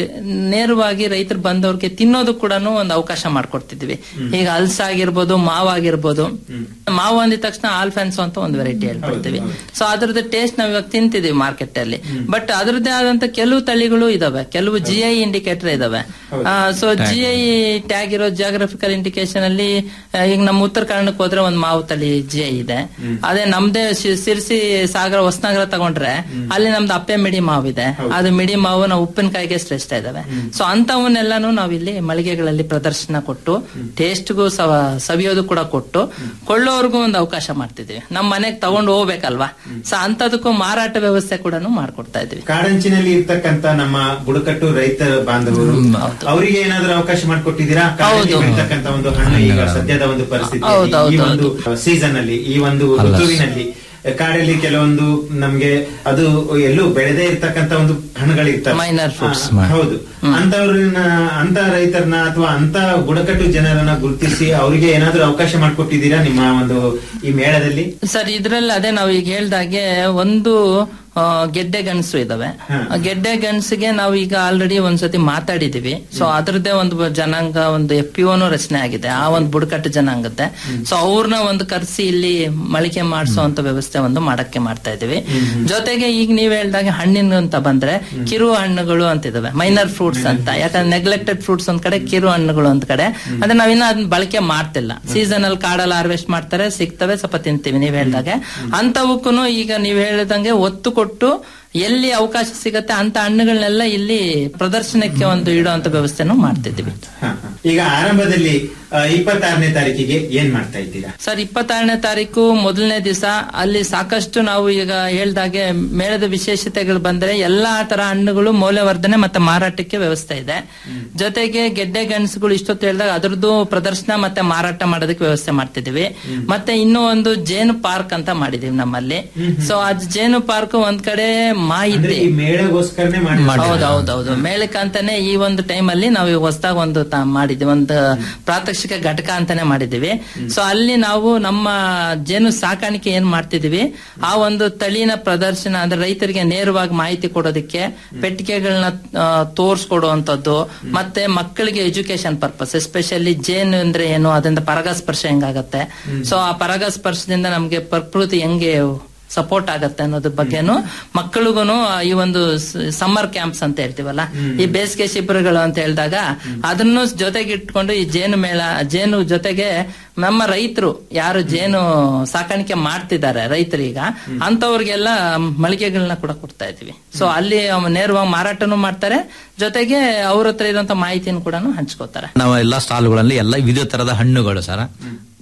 ನೇರವಾಗಿ ರೈತರು ಬಂದವ್ರಿಗೆ ತಿನ್ನೋದು ಕೂಡ ಒಂದು ಅವಕಾಶ ಮಾಡ್ಕೊಡ್ತಿದ್ವಿ ಈಗ ಹಲ್ಸ ಆಗಿರ್ಬೋದು ಮಾವು ಆಗಿರ್ಬೋದು ಮಾವು ಅಂದಿದ ತಕ್ಷಣ ಆಲ್ಫೆನ್ಸೋ ಅಂತ ಒಂದು ವೆರೈಟಿ ಹೇಳ್ಬಿಡ್ತೀವಿ ಸೊ ಅದ್ರದ್ದು ಟೇಸ್ಟ್ ನಾವ್ ಇವಾಗ ತಿಂತಿದೀವಿ ಮಾರ್ಕೆಟ್ ಅಲ್ಲಿ ಬಟ್ ಅದ್ರದ್ದೇ ಆದಂತ ಕೆಲವು ತಳಿಗಳು ಇದಾವೆ ಕೆಲವು ಜಿ ಐ ಇಂಡಿಕೇಟರ್ ಇದಾವೆ ಸೊ ಜಿ ಐ ಟ್ಯಾಗ್ ಇರೋ ಜಿಯೋಗ್ರಫಿಕಲ್ ಇಂಡಿಕೇಶನ್ ಅಲ್ಲಿ ಆ, ಈಗ ನಮ್ಮ ಉತ್ತರ ಕನ್ನಡಕ್ಕೆ ಹೋದ್ರೆ ಒಂದು ಮಾವು ತಳಿ ಜಿ ಐ ಇದೆ ಅದೇ ನಮ್ದೇ ಶಿ- ಸಿರ್ಸಿ ಸಾಗರ ಹೊಸನಗರ ತಗೊಂಡ್ರೆ ಅಲ್ಲಿ ನಮ್ದು ಅಪ್ಪೆ ಮಿಡಿ ಮಾವು ಇದೆ ಅದು ಮಿಡಿ ಮಾವು ನಾವು ಉಪ್ಪಿನಕಾಯಿಗೆ ಶ್ರೇಷ್ಠ ಇದಾವೆ ಸೊ ಅಂತವನ್ನೆಲ್ಲಾನು ನಾವು ಇಲ್ಲಿ ಮಳಿಗೆಗಳಲ್ಲಿ ಪ್ರದರ್ಶನ ಕೊಟ್ಟು ಟೇಸ್ಟ್ಗೂ ಸವಿಯೋದು ಕೂಡ ಕೊಟ್ಟು ಕೊಳ್ಳೋರ್ಗೂ ಒಂದು ಅವಕಾಶ ಮಾಡ್ತಿದೀವಿ ನಮ್ಮ ಮನೆಗೆ ತಗೊಂಡು ಹೋಗ್ಬೇಕಲ್ವಾ ಸೊ ಅಂತದಕ್ಕೂ ಮಾರಾಟ ವ್ಯವಸ್ಥೆ ಕೂಡ ಮಾಡ್ಕೊಡ್ತಾ ಇದೀವಿ ಕಾಡಂಚಿನಲ್ಲಿ ಇರ್ತಕ್ಕಂತ ನಮ್ಮ ಬುಡಕಟ್ಟು ರೈತ ಬಾಂಧವರು ಅವರಿಗೆ ಏನಾದ್ರು ಅವಕಾಶ ಮಾಡಿಕೊಟ್ಟಿದ್ದೀರಾ ಕಾಡಂಚಿ ಬೆಳೀತಕ್ಕಂತ ಒಂದು ಹಣ್ಣು ಈಗ ಸದ್ಯದ ಒಂದು ಪರಿಸ್ಥಿತಿ ಹೌದು, ಹೌದು, ಈ ಒಂದು ಸೀಸನ್ ಅಲ್ಲಿ ಈ ಒಂದು ಋತುವಿನಲ್ಲಿ ಕಾಡಲ್ಲಿ ಕೆಲವೊಂದು ನಮ್ಗೆ ಅದು ಎಲ್ಲೂ ಬೆಳೆದೇ ಇರ್ತಕ್ಕಂತ ಒಂದು ಹಣ್ಣುಗಳಿರ್ತವೆ Minor fruits. ಆ, ಹೌದು ಅಂತವ್ರನ್ನ ಅಂತ ರೈತರನ್ನ ಅಥವಾ ಅಂತ ಬುಡಕಟ್ಟು ಜನರನ್ನ ಗುರುತಿಸಿ ಅವರಿಗೆ ಏನಾದ್ರೂ ಅವಕಾಶ ಮಾಡಿಕೊಟ್ಟಿದ್ದೀರಾ ನಿಮ್ಮ ಒಂದು ಈ ಮೇಳದಲ್ಲಿ ಸರ್ ಇದ್ರಲ್ಲಿ ಅದೇ ನಾವು ಈಗ ಹೇಳ್ದಾಗೆ ಒಂದು ಆ, ಗೆಡ್ಡೆ ಗಣಸು ಇದಾವೆ ಆ ಗೆಡ್ಡೆ ಗಣಸಿಗೆ ನಾವು ಈಗ ಆಲ್ರೆಡಿ ಒಂದ್ಸತಿ ಮಾತಾಡಿದೀವಿ ಸೊ ಅದ್ರದ್ದೇ ಒಂದು ಜನಾಂಗ ಒಂದು ಎಫ್ ಪಿ ರಚನೆ ಆಗಿದೆ ಆ ಒಂದು ಬುಡಕಟ್ಟು ಜನಾಂಗದ್ದೆ ಸೊ ಅವ್ರನ್ನ ಒಂದು ಕರೆಸಿ ಇಲ್ಲಿ ಮಳಿಗೆ ಮಾಡಿಸುವಂತ ವ್ಯವಸ್ಥೆ ಒಂದು ಮಾಡಕ್ಕೆ ಮಾಡ್ತಾ ಇದೀವಿ ಜೊತೆಗೆ ಈಗ ನೀವ್ ಹೇಳ್ದಾಗೆ ಹಣ್ಣಿನ ಅಂತ ಬಂದ್ರೆ ಕಿರು ಹಣ್ಣುಗಳು ಅಂತ ಇದಾವೆ ಮೈನರ್ ಫ್ರೂಟ್ಸ್ ಅಂತ ಯಾಕಂದ್ರೆ ನೆಗ್ಲೆಕ್ಟೆಡ್ ಫ್ರೂಟ್ಸ್ ಒಂದ್ ಕಡೆ ಕಿರು ಹಣ್ಣುಗಳು ಒಂದ್ ಕಡೆ ಅಂದ್ರೆ ನಾವಿನ್ನ ಅದನ್ನ ಬಳಕೆ ಮಾಡ್ತಿಲ್ಲ ಸೀಸನ್ ಅಲ್ಲಿ ಕಾಡಲ್ಲಿ ಹಾರ್ವೆಸ್ಟ್ ಮಾಡ್ತಾರೆ ಸಿಗ್ತವೆ ಸ್ವಲ್ಪ ತಿಂತೀವಿ ನೀವ್ ಹೇಳ್ದಾಗೆ ಅಂತವಕ್ಕೂ ಈಗ ನೀವ್ ಹೇಳ್ದಂಗೆ ಒತ್ತು ಕೊಟ್ಟು ಎಲ್ಲಿ ಅವಕಾಶ ಸಿಗತ್ತೆ ಅಂತ ಹಣ್ಣುಗಳನ್ನೆಲ್ಲ ಇಲ್ಲಿ ಪ್ರದರ್ಶನಕ್ಕೆ ಒಂದು ಇಡುವಂತ ವ್ಯವಸ್ಥೆನೂ ಮಾಡ್ತಿದ್ದೀವಿ ಹ, ಹ. ಈಗ ಆರಂಭದಲ್ಲಿ ಇಪ್ಪತ್ತಾರನೇ ತಾರೀಕಿಗೆ ಏನ್ ಮಾಡ್ತಾ ಇದ್ದೀರಾ ಸರ್ ಇಪ್ಪತ್ತಾರನೇ ತಾರೀಕು ಮೊದಲನೇ ದಿವಸ ಅಲ್ಲಿ ಸಾಕಷ್ಟು ನಾವು ಈಗ ಹೇಳ್ದಾಗೆ ಮೇಳದ ವಿಶೇಷತೆಗಳು ಬಂದ್ರೆ ಎಲ್ಲಾ ತರ ಹಣ್ಣುಗಳು ಮೌಲ್ಯವರ್ಧನೆ ಮತ್ತೆ ಮಾರಾಟಕ್ಕೆ ವ್ಯವಸ್ಥೆ ಇದೆ ಜೊತೆಗೆ ಗೆಡ್ಡೆ ಗೆಣಸುಗಳು ಇಷ್ಟೊತ್ತು ಹೇಳಿದಾಗ ಅದ್ರದ್ದು ಪ್ರದರ್ಶನ ಮತ್ತೆ ಮಾರಾಟ ಮಾಡೋದಕ್ಕೆ ವ್ಯವಸ್ಥೆ ಮಾಡ್ತಿದೀವಿ ಮತ್ತೆ ಇನ್ನೂ ಒಂದು ಜೇನು ಪಾರ್ಕ್ ಅಂತ ಮಾಡಿದೀವಿ ನಮ್ಮಲ್ಲಿ ಸೊ ಆ ಜೇನು ಪಾರ್ಕ್ ಒಂದ್ ಕಡೆ ಅಂದ್ರೆ ಮಾಹಿತಿ ಈ ಮೇಳಗೋಸ್ಕರನೇ ಮಾಡಿ ಹೌದೌದೌದು ಮೇಳಕ್ಕೆ ಅಂತಾನೆ ಈ ಒಂದು ಟೈಮ್ ಅಲ್ಲಿ ನಾವು ಹೊಸದಾಗ ಒಂದು ತ- ಮಾಡಿದ್ವಿ ಒಂದು ಪ್ರಾತ್ಯಕ್ಷಿಕ ಘಟಕ ಅಂತಾನೆ ಮಾಡಿದೀವಿ ಸೊ ಅಲ್ಲಿ ನಾವು ನಮ್ಮ ಜೇನು ಸಾಕಾಣಿಕೆ ಏನ್ ಮಾಡ್ತಿದೀವಿ ಆ ಒಂದು ತಳಿನ ಪ್ರದರ್ಶನ ಅಂದ್ರೆ ರೈತರಿಗೆ ನೇರವಾಗಿ ಮಾಹಿತಿ ಕೊಡೋದಕ್ಕೆ ಪೆಟ್ಟಿಗೆಗಳನ್ನ ತೋರ್ಸ್ಕೊಡುವಂತದ್ದು ಮತ್ತೆ ಮಕ್ಕಳಿಗೆ ಎಜುಕೇಶನ್ ಪರ್ಪಸ್ ಎಸ್ಪೆಷಲಿ ಜೇನು ಅಂದ್ರೆ ಏನು ಅದರಿಂದ ಪರಾಗಸ್ಪರ್ಶ ಹೆಂಗಾಗತ್ತೆ ಸೊ ಆ ಪರಾಗಸ್ಪರ್ಶದಿಂದ ನಮ್ಗೆ ಪ್ರಕೃತಿ ಹೆಂಗೆ ಸಪೋರ್ಟ್ ಆಗತ್ತೆ ಅನ್ನೋದ್ರ ಬಗ್ಗೆನು ಮಕ್ಕಳಿಗೂ ಈ ಒಂದು ಸಮ್ಮರ್ ಕ್ಯಾಂಪ್ಸ್ ಅಂತ ಹೇಳ್ತೀವಲ್ಲ ಈ ಬೇಸಿಗೆ ಶಿಬಿರಗಳು ಅಂತ ಹೇಳಿದಾಗ ಅದನ್ನು ಜೊತೆಗೆ ಇಟ್ಕೊಂಡು ಈ ಜೇನು ಮೇಳ ಜೇನು ಜೊತೆಗೆ ನಮ್ಮ ರೈತರು ಯಾರು ಜೇನು ಸಾಕಾಣಿಕೆ ಮಾಡ್ತಿದ್ದಾರೆ ರೈತರೀಗ ಅಂತವ್ರಿಗೆಲ್ಲ ಮಳಿಗೆಗಳನ್ನ ಕೂಡ ಕೊಡ್ತಾ ಇದೀವಿ ಸೊ ಅಲ್ಲಿ ಅವ್ ನೇರವಾಗಿ ಮಾರಾಟನೂ ಮಾಡ್ತಾರೆ ಜೊತೆಗೆ ಅವ್ರ ಹತ್ರ ಇರುವಂತ ಮಾಹಿತಿಯನ್ನು ಕೂಡ ಹಂಚ್ಕೋತಾರೆ ನಾವು ಎಲ್ಲಾ ಸ್ಟಾಲ್ಗಳಲ್ಲಿ ಎಲ್ಲ ವಿವಿಧ ತರದ ಹಣ್ಣುಗಳು ಸರ್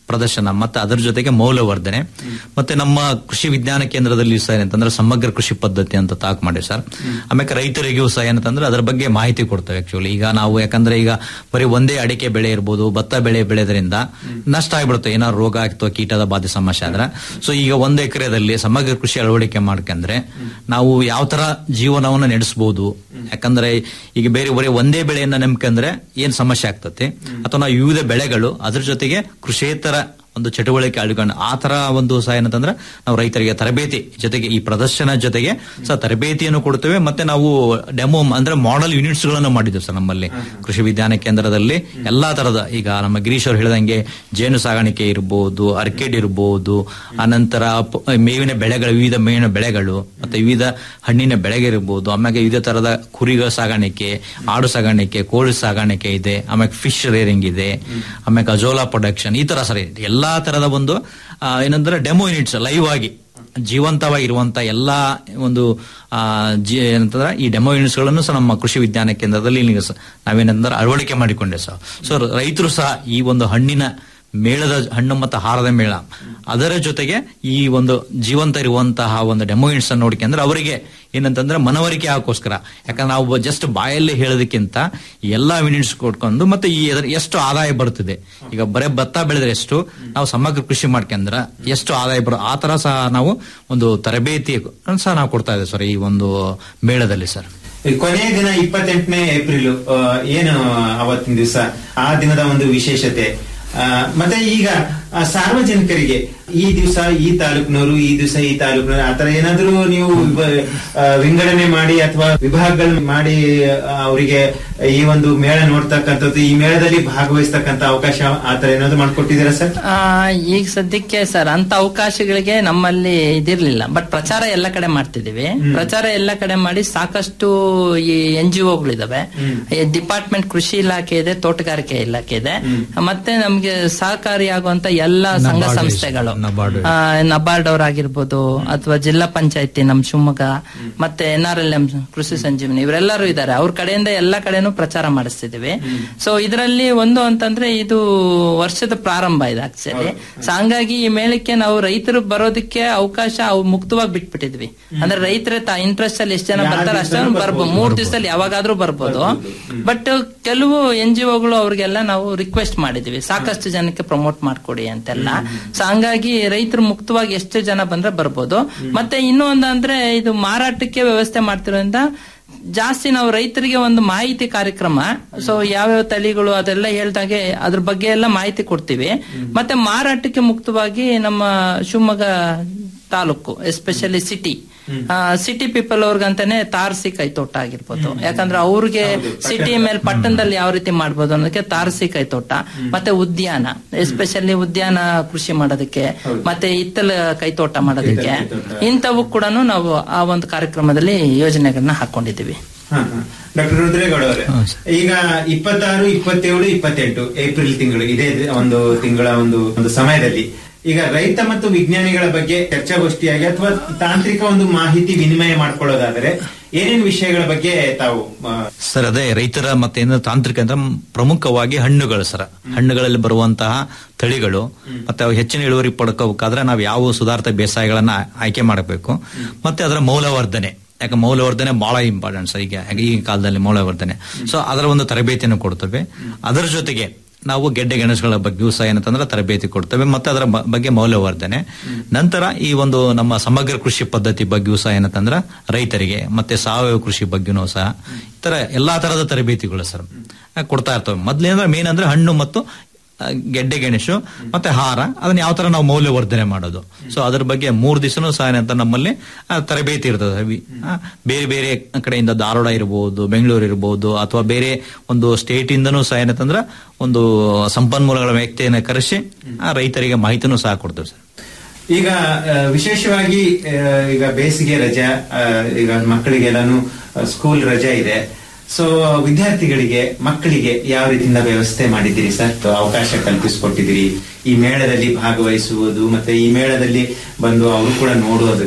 ಪ್ರದರ್ಶನ ಮತ್ತೆ ಅದರ ಜೊತೆಗೆ ಮೌಲ್ಯವರ್ಧನೆ ಮತ್ತೆ ನಮ್ಮ ಕೃಷಿ ವಿಜ್ಞಾನ ಕೇಂದ್ರದಲ್ಲಿ ಸಹ ಏನಂತಂದ್ರೆ ಸಮಗ್ರ ಕೃಷಿ ಪದ್ಧತಿ ಅಂತ ತಾಕ್ ಮಾಡಿ ಸರ್ ಆಮೇಲೆ ರೈತರಿಗೂ ಸಹ ಏನಂತಂದ್ರೆ ಅದರ ಬಗ್ಗೆ ಮಾಹಿತಿ ಕೊಡ್ತೇವೆ ಆಕ್ಚುಲಿ ಈಗ ನಾವು ಯಾಕಂದ್ರೆ ಈಗ ಬರೀ ಒಂದೇ ಅಡಿಕೆ ಬೆಳೆ ಇರ್ಬೋದು ಭತ್ತ ಬೆಳೆ ಬೆಳೆದ್ರಿಂದ ನಷ್ಟ ಆಗ್ಬಿಡುತ್ತೆ ಏನಾದ್ರು ರೋಗ ಅಥವಾ ಕೀಟದ ಬಾಧೆ ಸಮಸ್ಯೆ ಆದ್ರೆ ಸೊ ಈಗ ಒಂದು ಎಕರೆದಲ್ಲಿ ಸಮಗ್ರ ಕೃಷಿ ಅಳವಡಿಕೆ ಮಾಡ್ಕಂದ್ರೆ ನಾವು ಯಾವ ತರ ಜೀವನವನ್ನು ನಡೆಸಬಹುದು ಯಾಕಂದ್ರೆ ಈಗ ಬೇರೆ ಬರೀ ಒಂದೇ ಬೆಳೆಯನ್ನ ನಂಬ್ಕಂದ್ರೆ ಏನ್ ಸಮಸ್ಯೆ ಆಗ್ತದೆ ಅಥವಾ ನಾವು ವಿವಿಧ ಬೆಳೆಗಳು ಅದ್ರ ಜೊತೆಗೆ ಕೃಷಿಯೇತರ ಒಂದು ಚಟುವಟಿಕೆ ಅಳ್ಕೊಂಡು ಆ ತರ ಒಂದು ಸಹ ಏನಂತಂದ್ರೆ ನಾವು ರೈತರಿಗೆ ತರಬೇತಿ ಜೊತೆಗೆ ಈ ಪ್ರದರ್ಶನ ಜೊತೆಗೆ ಸಹ ತರಬೇತಿಯನ್ನು ಕೊಡ್ತೇವೆ ಮತ್ತೆ ನಾವು ಡೆಮೋ ಅಂದ್ರೆ ಮಾಡೆಲ್ ಯೂನಿಟ್ಸ್ ಗಳನ್ನು ಮಾಡಿದ್ದೇವೆ ಸರ್ ನಮ್ಮಲ್ಲಿ ಕೃಷಿ ವಿಜ್ಞಾನ ಕೇಂದ್ರದಲ್ಲಿ ಎಲ್ಲಾ ತರದ ಈಗ ನಮ್ಮ ಗಿರೀಶ್ ಅವರು ಹೇಳಿದಂಗೆ ಜೇನು ಸಾಗಾಣಿಕೆ ಇರಬಹುದು ಅರ್ಕಿಡ್ ಇರಬಹುದು ಅನಂತರ ಪ- ಮೇವಿನ ಬೆಳೆಗಳು ವಿವಿಧ ಮೇವಿನ ಬೆಳೆಗಳು ಮತ್ತೆ ವಿವಿಧ ಹಣ್ಣಿನ ಬೆಳೆಗೆ ಇರಬಹುದು ಆಮೇಲೆ ವಿವಿಧ ತರದ ಕುರಿಗಳ ಸಾಗಾಣಿಕೆ ಆಡು ಸಾಗಾಣಿಕೆ ಕೋಳಿ ಸಾಗಾಣಿಕೆ ಇದೆ ಆಮೇಲೆ ಫಿಶ್ ರೇರಿಂಗ್ ಇದೆ ಆಮೇಲೆ ಅಜೋಲಾ ಪ್ರೊಡಕ್ಷನ್ ಈ ತರ ಸರ್ ಎಲ್ಲಾ ತರದ ಒಂದು ಆ, ಏನಂದ್ರೆ ಡೆಮೋ ಯೂನಿಟ್ಸ್ ಲೈವ್ ಆಗಿ ಜೀವಂತವಾಗಿರುವಂತ ಎಲ್ಲಾ ಒಂದು ಆ, ಜಿ ಏನಂತಂದ್ರೆ ಈ ಡೆಮೋ ಯೂನಿಟ್ಸ್ ಗಳನ್ನು ಸಹ ನಮ್ಮ ಕೃಷಿ ವಿಜ್ಞಾನ ಕೇಂದ್ರದಲ್ಲಿ ಇಲ್ಲಿ ಸ- ನಾವೇನಂದ್ರೆ ಅಳವಡಿಕೆ ಮಾಡಿಕೊಂಡೆ ಸರ್ ಸೊ ರೈತರು ಸಹ ಈ ಒಂದು ಹಣ್ಣಿನ ಮೇಳದ ಹಣ್ಣು ಮತ್ತು ಹಾರದ ಮೇಳ ಅದರ ಜೊತೆಗೆ ಈ ಒಂದು ಜೀವಂತ ಇರುವಂತಹ ಒಂದು ಡೆಮೋ ಯೂನಿಟ್ಸ್ ಅನ್ನು ನೋಡ್ಕೊಂಡ್ರೆ ಅವರಿಗೆ ಏನಂತಂದ್ರೆ ಮನವರಿಕೆ ಹಾಕೋಸ್ಕರ ಯಾಕಂದ್ರೆ ನಾವು ಜಸ್ಟ್ ಬಾಯಲ್ಲಿ ಹೇಳೋದಕ್ಕಿಂತ ಈ ಎಲ್ಲಾ ಯೂನಿಟ್ಸ್ ಕೊಟ್ಕೊಂಡು ಮತ್ತೆ ಈ ಅದರ ಎಷ್ಟು ಆದಾಯ ಬರುತ್ತದೆ ಈಗ ಬರೇ ಭತ್ತ ಬೆಳೆದ್ರೆ ಎಷ್ಟು ನಾವು ಸಮಗ್ರ ಕೃಷಿ ಮಾಡ್ಕೊಂಡ್ರೆ ಎಷ್ಟು ಆದಾಯ ಬರೋ ಆ ತರ ಸಹ ನಾವು ಒಂದು ತರಬೇತಿ ಸಹ ನಾವು ಕೊಡ್ತಾ ಇದ್ದೇವೆ ಸರ್ ಈ ಒಂದು ಮೇಳದಲ್ಲಿ ಸರ್ ಈ ಕೊನೆಯ ದಿನ ಇಪ್ಪತ್ತೆಂಟನೇ ಏಪ್ರಿಲ್ ಆ, ಏನು ಅವತ್ತಿನ ದಿವಸ ಆ ದಿನದ ಒಂದು ವಿಶೇಷತೆ ಆ, ಮತ್ತೆ ಈಗ ಆ, ಸಾರ್ವಜನಿಕರಿಗೆ ಈ ದಿವಸ ಈ ತಾಲೂಕಿನವರು ಈ ದಿವಸ ಈ ತಾಲೂಕಿನವರು ಆತರ ಏನಾದ್ರೂ ನೀವು ವಿಭ- ಆ, ವಿಂಗಡಣೆ ಮಾಡಿ ಅಥವಾ ವಿಭಾಗಗಳು ಮಾಡಿ ಆ, ಅವರಿಗೆ ಈ ಒಂದು ಮೇಳ ನೋಡ್ತಕ್ಕಂಥದ್ದು ಈ ಮೇಳದಲ್ಲಿ ಭಾಗವಹಿಸ್ತಕ್ಕಂಥ ಅವಕಾಶ ಆತರ ಏನಾದ್ರು ಮಾಡ್ಕೊಟ್ಟಿದ್ದೀರಾ ಸರ್ ಆ, ಈಗ ಸದ್ಯಕ್ಕೆ ಸರ್ ಅಂತ ಅವಕಾಶಗಳಿಗೆ ನಮ್ಮಲ್ಲಿ ಇದಿರ್ಲಿಲ್ಲ ಬಟ್ ಪ್ರಚಾರ ಎಲ್ಲ ಕಡೆ ಮಾಡ್ತಿದೀವಿ ಪ್ರಚಾರ ಎಲ್ಲ ಕಡೆ ಮಾಡಿ ಸಾಕಷ್ಟು ಈ ಎನ್ ಜಿ ಒಗಳಿದಾವೆ ಡಿಪಾರ್ಟ್ಮೆಂಟ್ ಕೃಷಿ ಇಲಾಖೆ ಇದೆ ತೋಟಗಾರಿಕೆ ಇಲಾಖೆ ಇದೆ ಮತ್ತೆ ನಮ್ಗೆ ಸಹಕಾರಿಯಾಗುವಂತ ಎಲ್ಲ ಸಂಘ ನಬಾರ್ಡ್ ಸಂಸ್ಥೆಗಳು ನಬಾರ್ಡ್. ಆ, ನಬಾರ್ಡ್ ಅವರಾಗಿರ್ಬೋದು ಅಥವಾ ಜಿಲ್ಲಾ ಪಂಚಾಯತಿ ನಮ್ ಶಿವಮೊಗ್ಗ ಮತ್ತೆ ಎನ್ ಆರ್ ಎಲ್ ಎಂ ಕೃಷಿ ಸಂಜೀವನಿ ಇವರೆಲ್ಲರೂ ಇದ್ದಾರೆ ಅವ್ರ ಕಡೆಯಿಂದ ಎಲ್ಲ ಕಡೆನೂ ಪ್ರಚಾರ ಮಾಡಿಸ್ತಿದೀವಿ ಸೊ ಇದರಲ್ಲಿ ಒಂದು ಅಂತಂದ್ರೆ ಇದು ವರ್ಷದ ಪ್ರಾರಂಭ ಇದೆ ಆಕ್ಚುಲಿ ಸೊ ಹಂಗಾಗಿ ಈ ಮೇಳಕ್ಕೆ ನಾವು ರೈತರು ಬರೋದಕ್ಕೆ ಅವಕಾಶ ಅವು ಮುಕ್ತವಾಗಿ ಬಿಟ್ಬಿಟ್ಟಿದ್ವಿ ಅಂದ್ರೆ ರೈತರ ಇಂಟ್ರೆಸ್ಟ್ ಅಲ್ಲಿ ಎಷ್ಟು ಜನ ಯಾರ್ ಬರ್ತಾರೆ ಅಷ್ಟೇ ದಿವ್ಸನೂ ಬರ್ಬೋದು ಮೂರ್ ದಿವಸದಲ್ಲಿ ಯಾವಾಗಾದ್ರೂ ಬರ್ಬೋದು ಬಟ್ ಕೆಲವು ಎನ್ ಜಿ ಒಗಳು ಅವ್ರಿಗೆಲ್ಲ ನಾವು ರಿಕ್ವೆಸ್ಟ್ ಮಾಡಿದ್ವಿ ಸಾಕಷ್ಟು ಜನಕ್ಕೆ ಪ್ರಮೋಟ್ ಮಾಡ್ಕೊಡಿ ಅಂತೆಲ್ಲ ಸೊ ಹಂಗಾಗಿ ರೈತರು ಮುಕ್ತವಾಗಿ ಎಷ್ಟು ಜನ ಬಂದ್ರೆ ಬರ್ಬೋದು ಮತ್ತೆ ಇನ್ನೂ ಒಂದು ಅಂದ್ರೆ ಇದು ಮಾರಾಟಕ್ಕೆ ವ್ಯವಸ್ಥೆ ಮಾಡ್ತಿರೋದ್ರಿಂದ ಜಾಸ್ತಿ ನಾವು ರೈತರಿಗೆ ಒಂದು ಮಾಹಿತಿ ಕಾರ್ಯಕ್ರಮ ಸೊ ಯಾವ್ಯಾವ ತಳಿಗಳು ಅದೆಲ್ಲ ಹೇಳ್ದಾಗೆ ಅದ್ರ ಬಗ್ಗೆ ಎಲ್ಲ ಮಾಹಿತಿ ಕೊಡ್ತೀವಿ ಮತ್ತೆ ಮಾರಾಟಕ್ಕೆ ಮುಕ್ತವಾಗಿ ನಮ್ಮ Shivamogga taluk especially city city people ಅವ್ರಿಗಂತಾನೆ ತಾರಸಿ ಕೈತೋಟ ಆಗಿರ್ಬೋದು ಯಾಕಂದ್ರೆ ಅವ್ರಿಗೆ ಸಿಟಿ ಮೇಲೆ ಪಟ್ಟಣದಲ್ಲಿ ಯಾವ ರೀತಿ ಮಾಡ್ಬೋದು ಅನ್ನೋದಕ್ಕೆ ತಾರಸಿ ಕೈತೋಟ ಮತ್ತೆ ಉದ್ಯಾನ ಎಸ್ಪೆಷಲಿ ಉದ್ಯಾನ ಕೃಷಿ ಮಾಡೋದಕ್ಕೆ ಮತ್ತೆ ಹಿತ್ತಲ ಕೈತೋಟ ಮಾಡೋದಕ್ಕೆ ಇಂಥವು ಕೂಡ ನಾವು ಆ ಒಂದು ಕಾರ್ಯಕ್ರಮದಲ್ಲಿ ಯೋಜನೆಗಳನ್ನ ಹಾಕೊಂಡಿದ್ದೀವಿ ಡಾಕ್ಟರ್ ರುದ್ರೇಗೌಡ ಅವರೇ ಈಗ ಇಪ್ಪತ್ತಾರು ಇಪ್ಪತ್ತೇಳು ಇಪ್ಪತ್ತೆಂಟು ಏಪ್ರಿಲ್ ತಿಂಗಳು ಇದೇ ಒಂದು ತಿಂಗಳ ಒಂದು ಒಂದು ಸಮಯದಲ್ಲಿ ಈಗ ರೈತ ಮತ್ತು ವಿಜ್ಞಾನಿಗಳ ಬಗ್ಗೆ ಚರ್ಚಾಗೋಷ್ಠಿಯಾಗಿ ಅಥವಾ ತಾಂತ್ರಿಕ ಒಂದು ಮಾಹಿತಿ ವಿನಿಮಯ ಮಾಡ್ಕೊಳ್ಳೋದಾದರೆ ಏನೇನು ವಿಷಯಗಳ ಬಗ್ಗೆ ತಾವು ಆ, ಸರ್ ಅದೇ ರೈತರ ಮತ್ತೆ ಏನು ತಾಂತ್ರಿಕ ಅಂದ್ರೆ ಪ್ರಮುಖವಾಗಿ ಹಣ್ಣುಗಳು ಸರ್ ಹಣ್ಣುಗಳಲ್ಲಿ ಬರುವಂತಹ ತಳಿಗಳು ಮತ್ತೆ ಅವು ಹೆಚ್ಚಿನ ಇಳುವರಿ ಪಡ್ಕೋಬೇಕಾದ್ರೆ ನಾವು ಯಾವ ಸುಧಾರಿತ ಬೇಸಾಯಗಳನ್ನ ಆಯ್ಕೆ ಮಾಡಬೇಕು ಮತ್ತೆ ಅದರ ಮೌಲ್ಯವರ್ಧನೆ ಯಾಕೆ ಮೌಲ್ಯವರ್ಧನೆ ಬಹಳ ಇಂಪಾರ್ಟೆಂಟ್ ಸರ್ ಈಗ ಈಗಿನ ಕಾಲದಲ್ಲಿ ಮೌಲ್ಯವರ್ಧನೆ ಸೊ ಅದರ ಒಂದು ತರಬೇತಿಯನ್ನು ಕೊಡ್ತೇವೆ ಅದರ ಜೊತೆಗೆ ನಾವು ಗೆಡ್ಡೆ ಗೆಣಸುಗಳ ಬಗ್ಗೆಯೂ ಸಹ ಏನಂತಂದ್ರೆ ತರಬೇತಿ ಕೊಡ್ತೇವೆ ಮತ್ತೆ ಅದರ ಬ- ಬಗ್ಗೆ ಮೌಲ್ಯವರ್ಧನೆ ನಂತರ ಈ ಒಂದು ನಮ್ಮ ಸಮಗ್ರ ಕೃಷಿ ಪದ್ಧತಿ ಬಗ್ಗೆಯೂ ಸಹ ಏನಂತಂದ್ರೆ ರೈತರಿಗೆ ಮತ್ತೆ ಸಾವಯವ ಕೃಷಿ ಬಗ್ಗೆನೂ ಸಹ ಈ ತರ ಎಲ್ಲಾ ತರದ ತರಬೇತಿಗಳು ಸರ್ ಆ, ಕೊಡ್ತಾ ಇರ್ತವೆ ಮೊದ್ಲೇಂದ್ರೆ ಮೇನ್ ಅಂದ್ರೆ ಹಣ್ಣು ಮತ್ತು ಆ, ಗೆಡ್ಡೆ ಗೆಣಸು ಮತ್ತೆ ಹಾರ ಅದನ್ನ ಯಾವ ತರ ನಾವು ಮೌಲ್ಯವರ್ಧನೆ ಮಾಡೋದು ಸೊ ಅದ್ರ ಬಗ್ಗೆ ಮೂರ್ ದಿವಸನೂ ಸಹ ಏನಂತ ನಮ್ಮಲ್ಲಿ ಆ, ತರಬೇತಿ ಇರ್ತದೆ ವಿ- ಆ, ಬೇರೆ ಬೇರೆ ಕಡೆಯಿಂದ ಧಾರವಾಡ ಇರಬಹುದು ಬೆಂಗಳೂರು ಇರಬಹುದು ಅಥವಾ ಬೇರೆ ಒಂದು ಸ್ಟೇಟ್ ಇಂದನೂ ಸಹ ಏನಂತಂದ್ರೆ ಒಂದು ಸಂಪನ್ಮೂಲಗಳ ವ್ಯಕ್ತಿಯನ್ನು ಕರೆಸಿ ಆ ರೈತರಿಗೆ ಮಾಹಿತಿನೂ ಸಹ ಕೊಡ್ತೇವೆ ಸರ್ ಈಗ ಆ, ವಿಶೇಷವಾಗಿ ಆ, ಈಗ ಬೇಸಿಗೆ ರಜಾ ಆ, ಈಗ ಮಕ್ಕಳಿಗೆಲ್ಲಾನು ಸ್ಕೂಲ್ ರಜಾ ಇದೆ ಸೊ ವಿದ್ಯಾರ್ಥಿಗಳಿಗೆ ಮಕ್ಕಳಿಗೆ ಯಾವ ರೀತಿಯಿಂದ ವ್ಯವಸ್ಥೆ ಮಾಡಿದ್ದೀರಿ ಸರ್ ಅವಕಾಶ ಕಲ್ಪಿಸಿಕೊಟ್ಟಿದ್ದೀರಿ ಈ ಮೇಳದಲ್ಲಿ ಭಾಗವಹಿಸುವುದು ಮತ್ತೆ ಈ ಮೇಳದಲ್ಲಿ ಬಂದು ಅವರು ಕೂಡ ನೋಡುವುದಕ್ಕೆ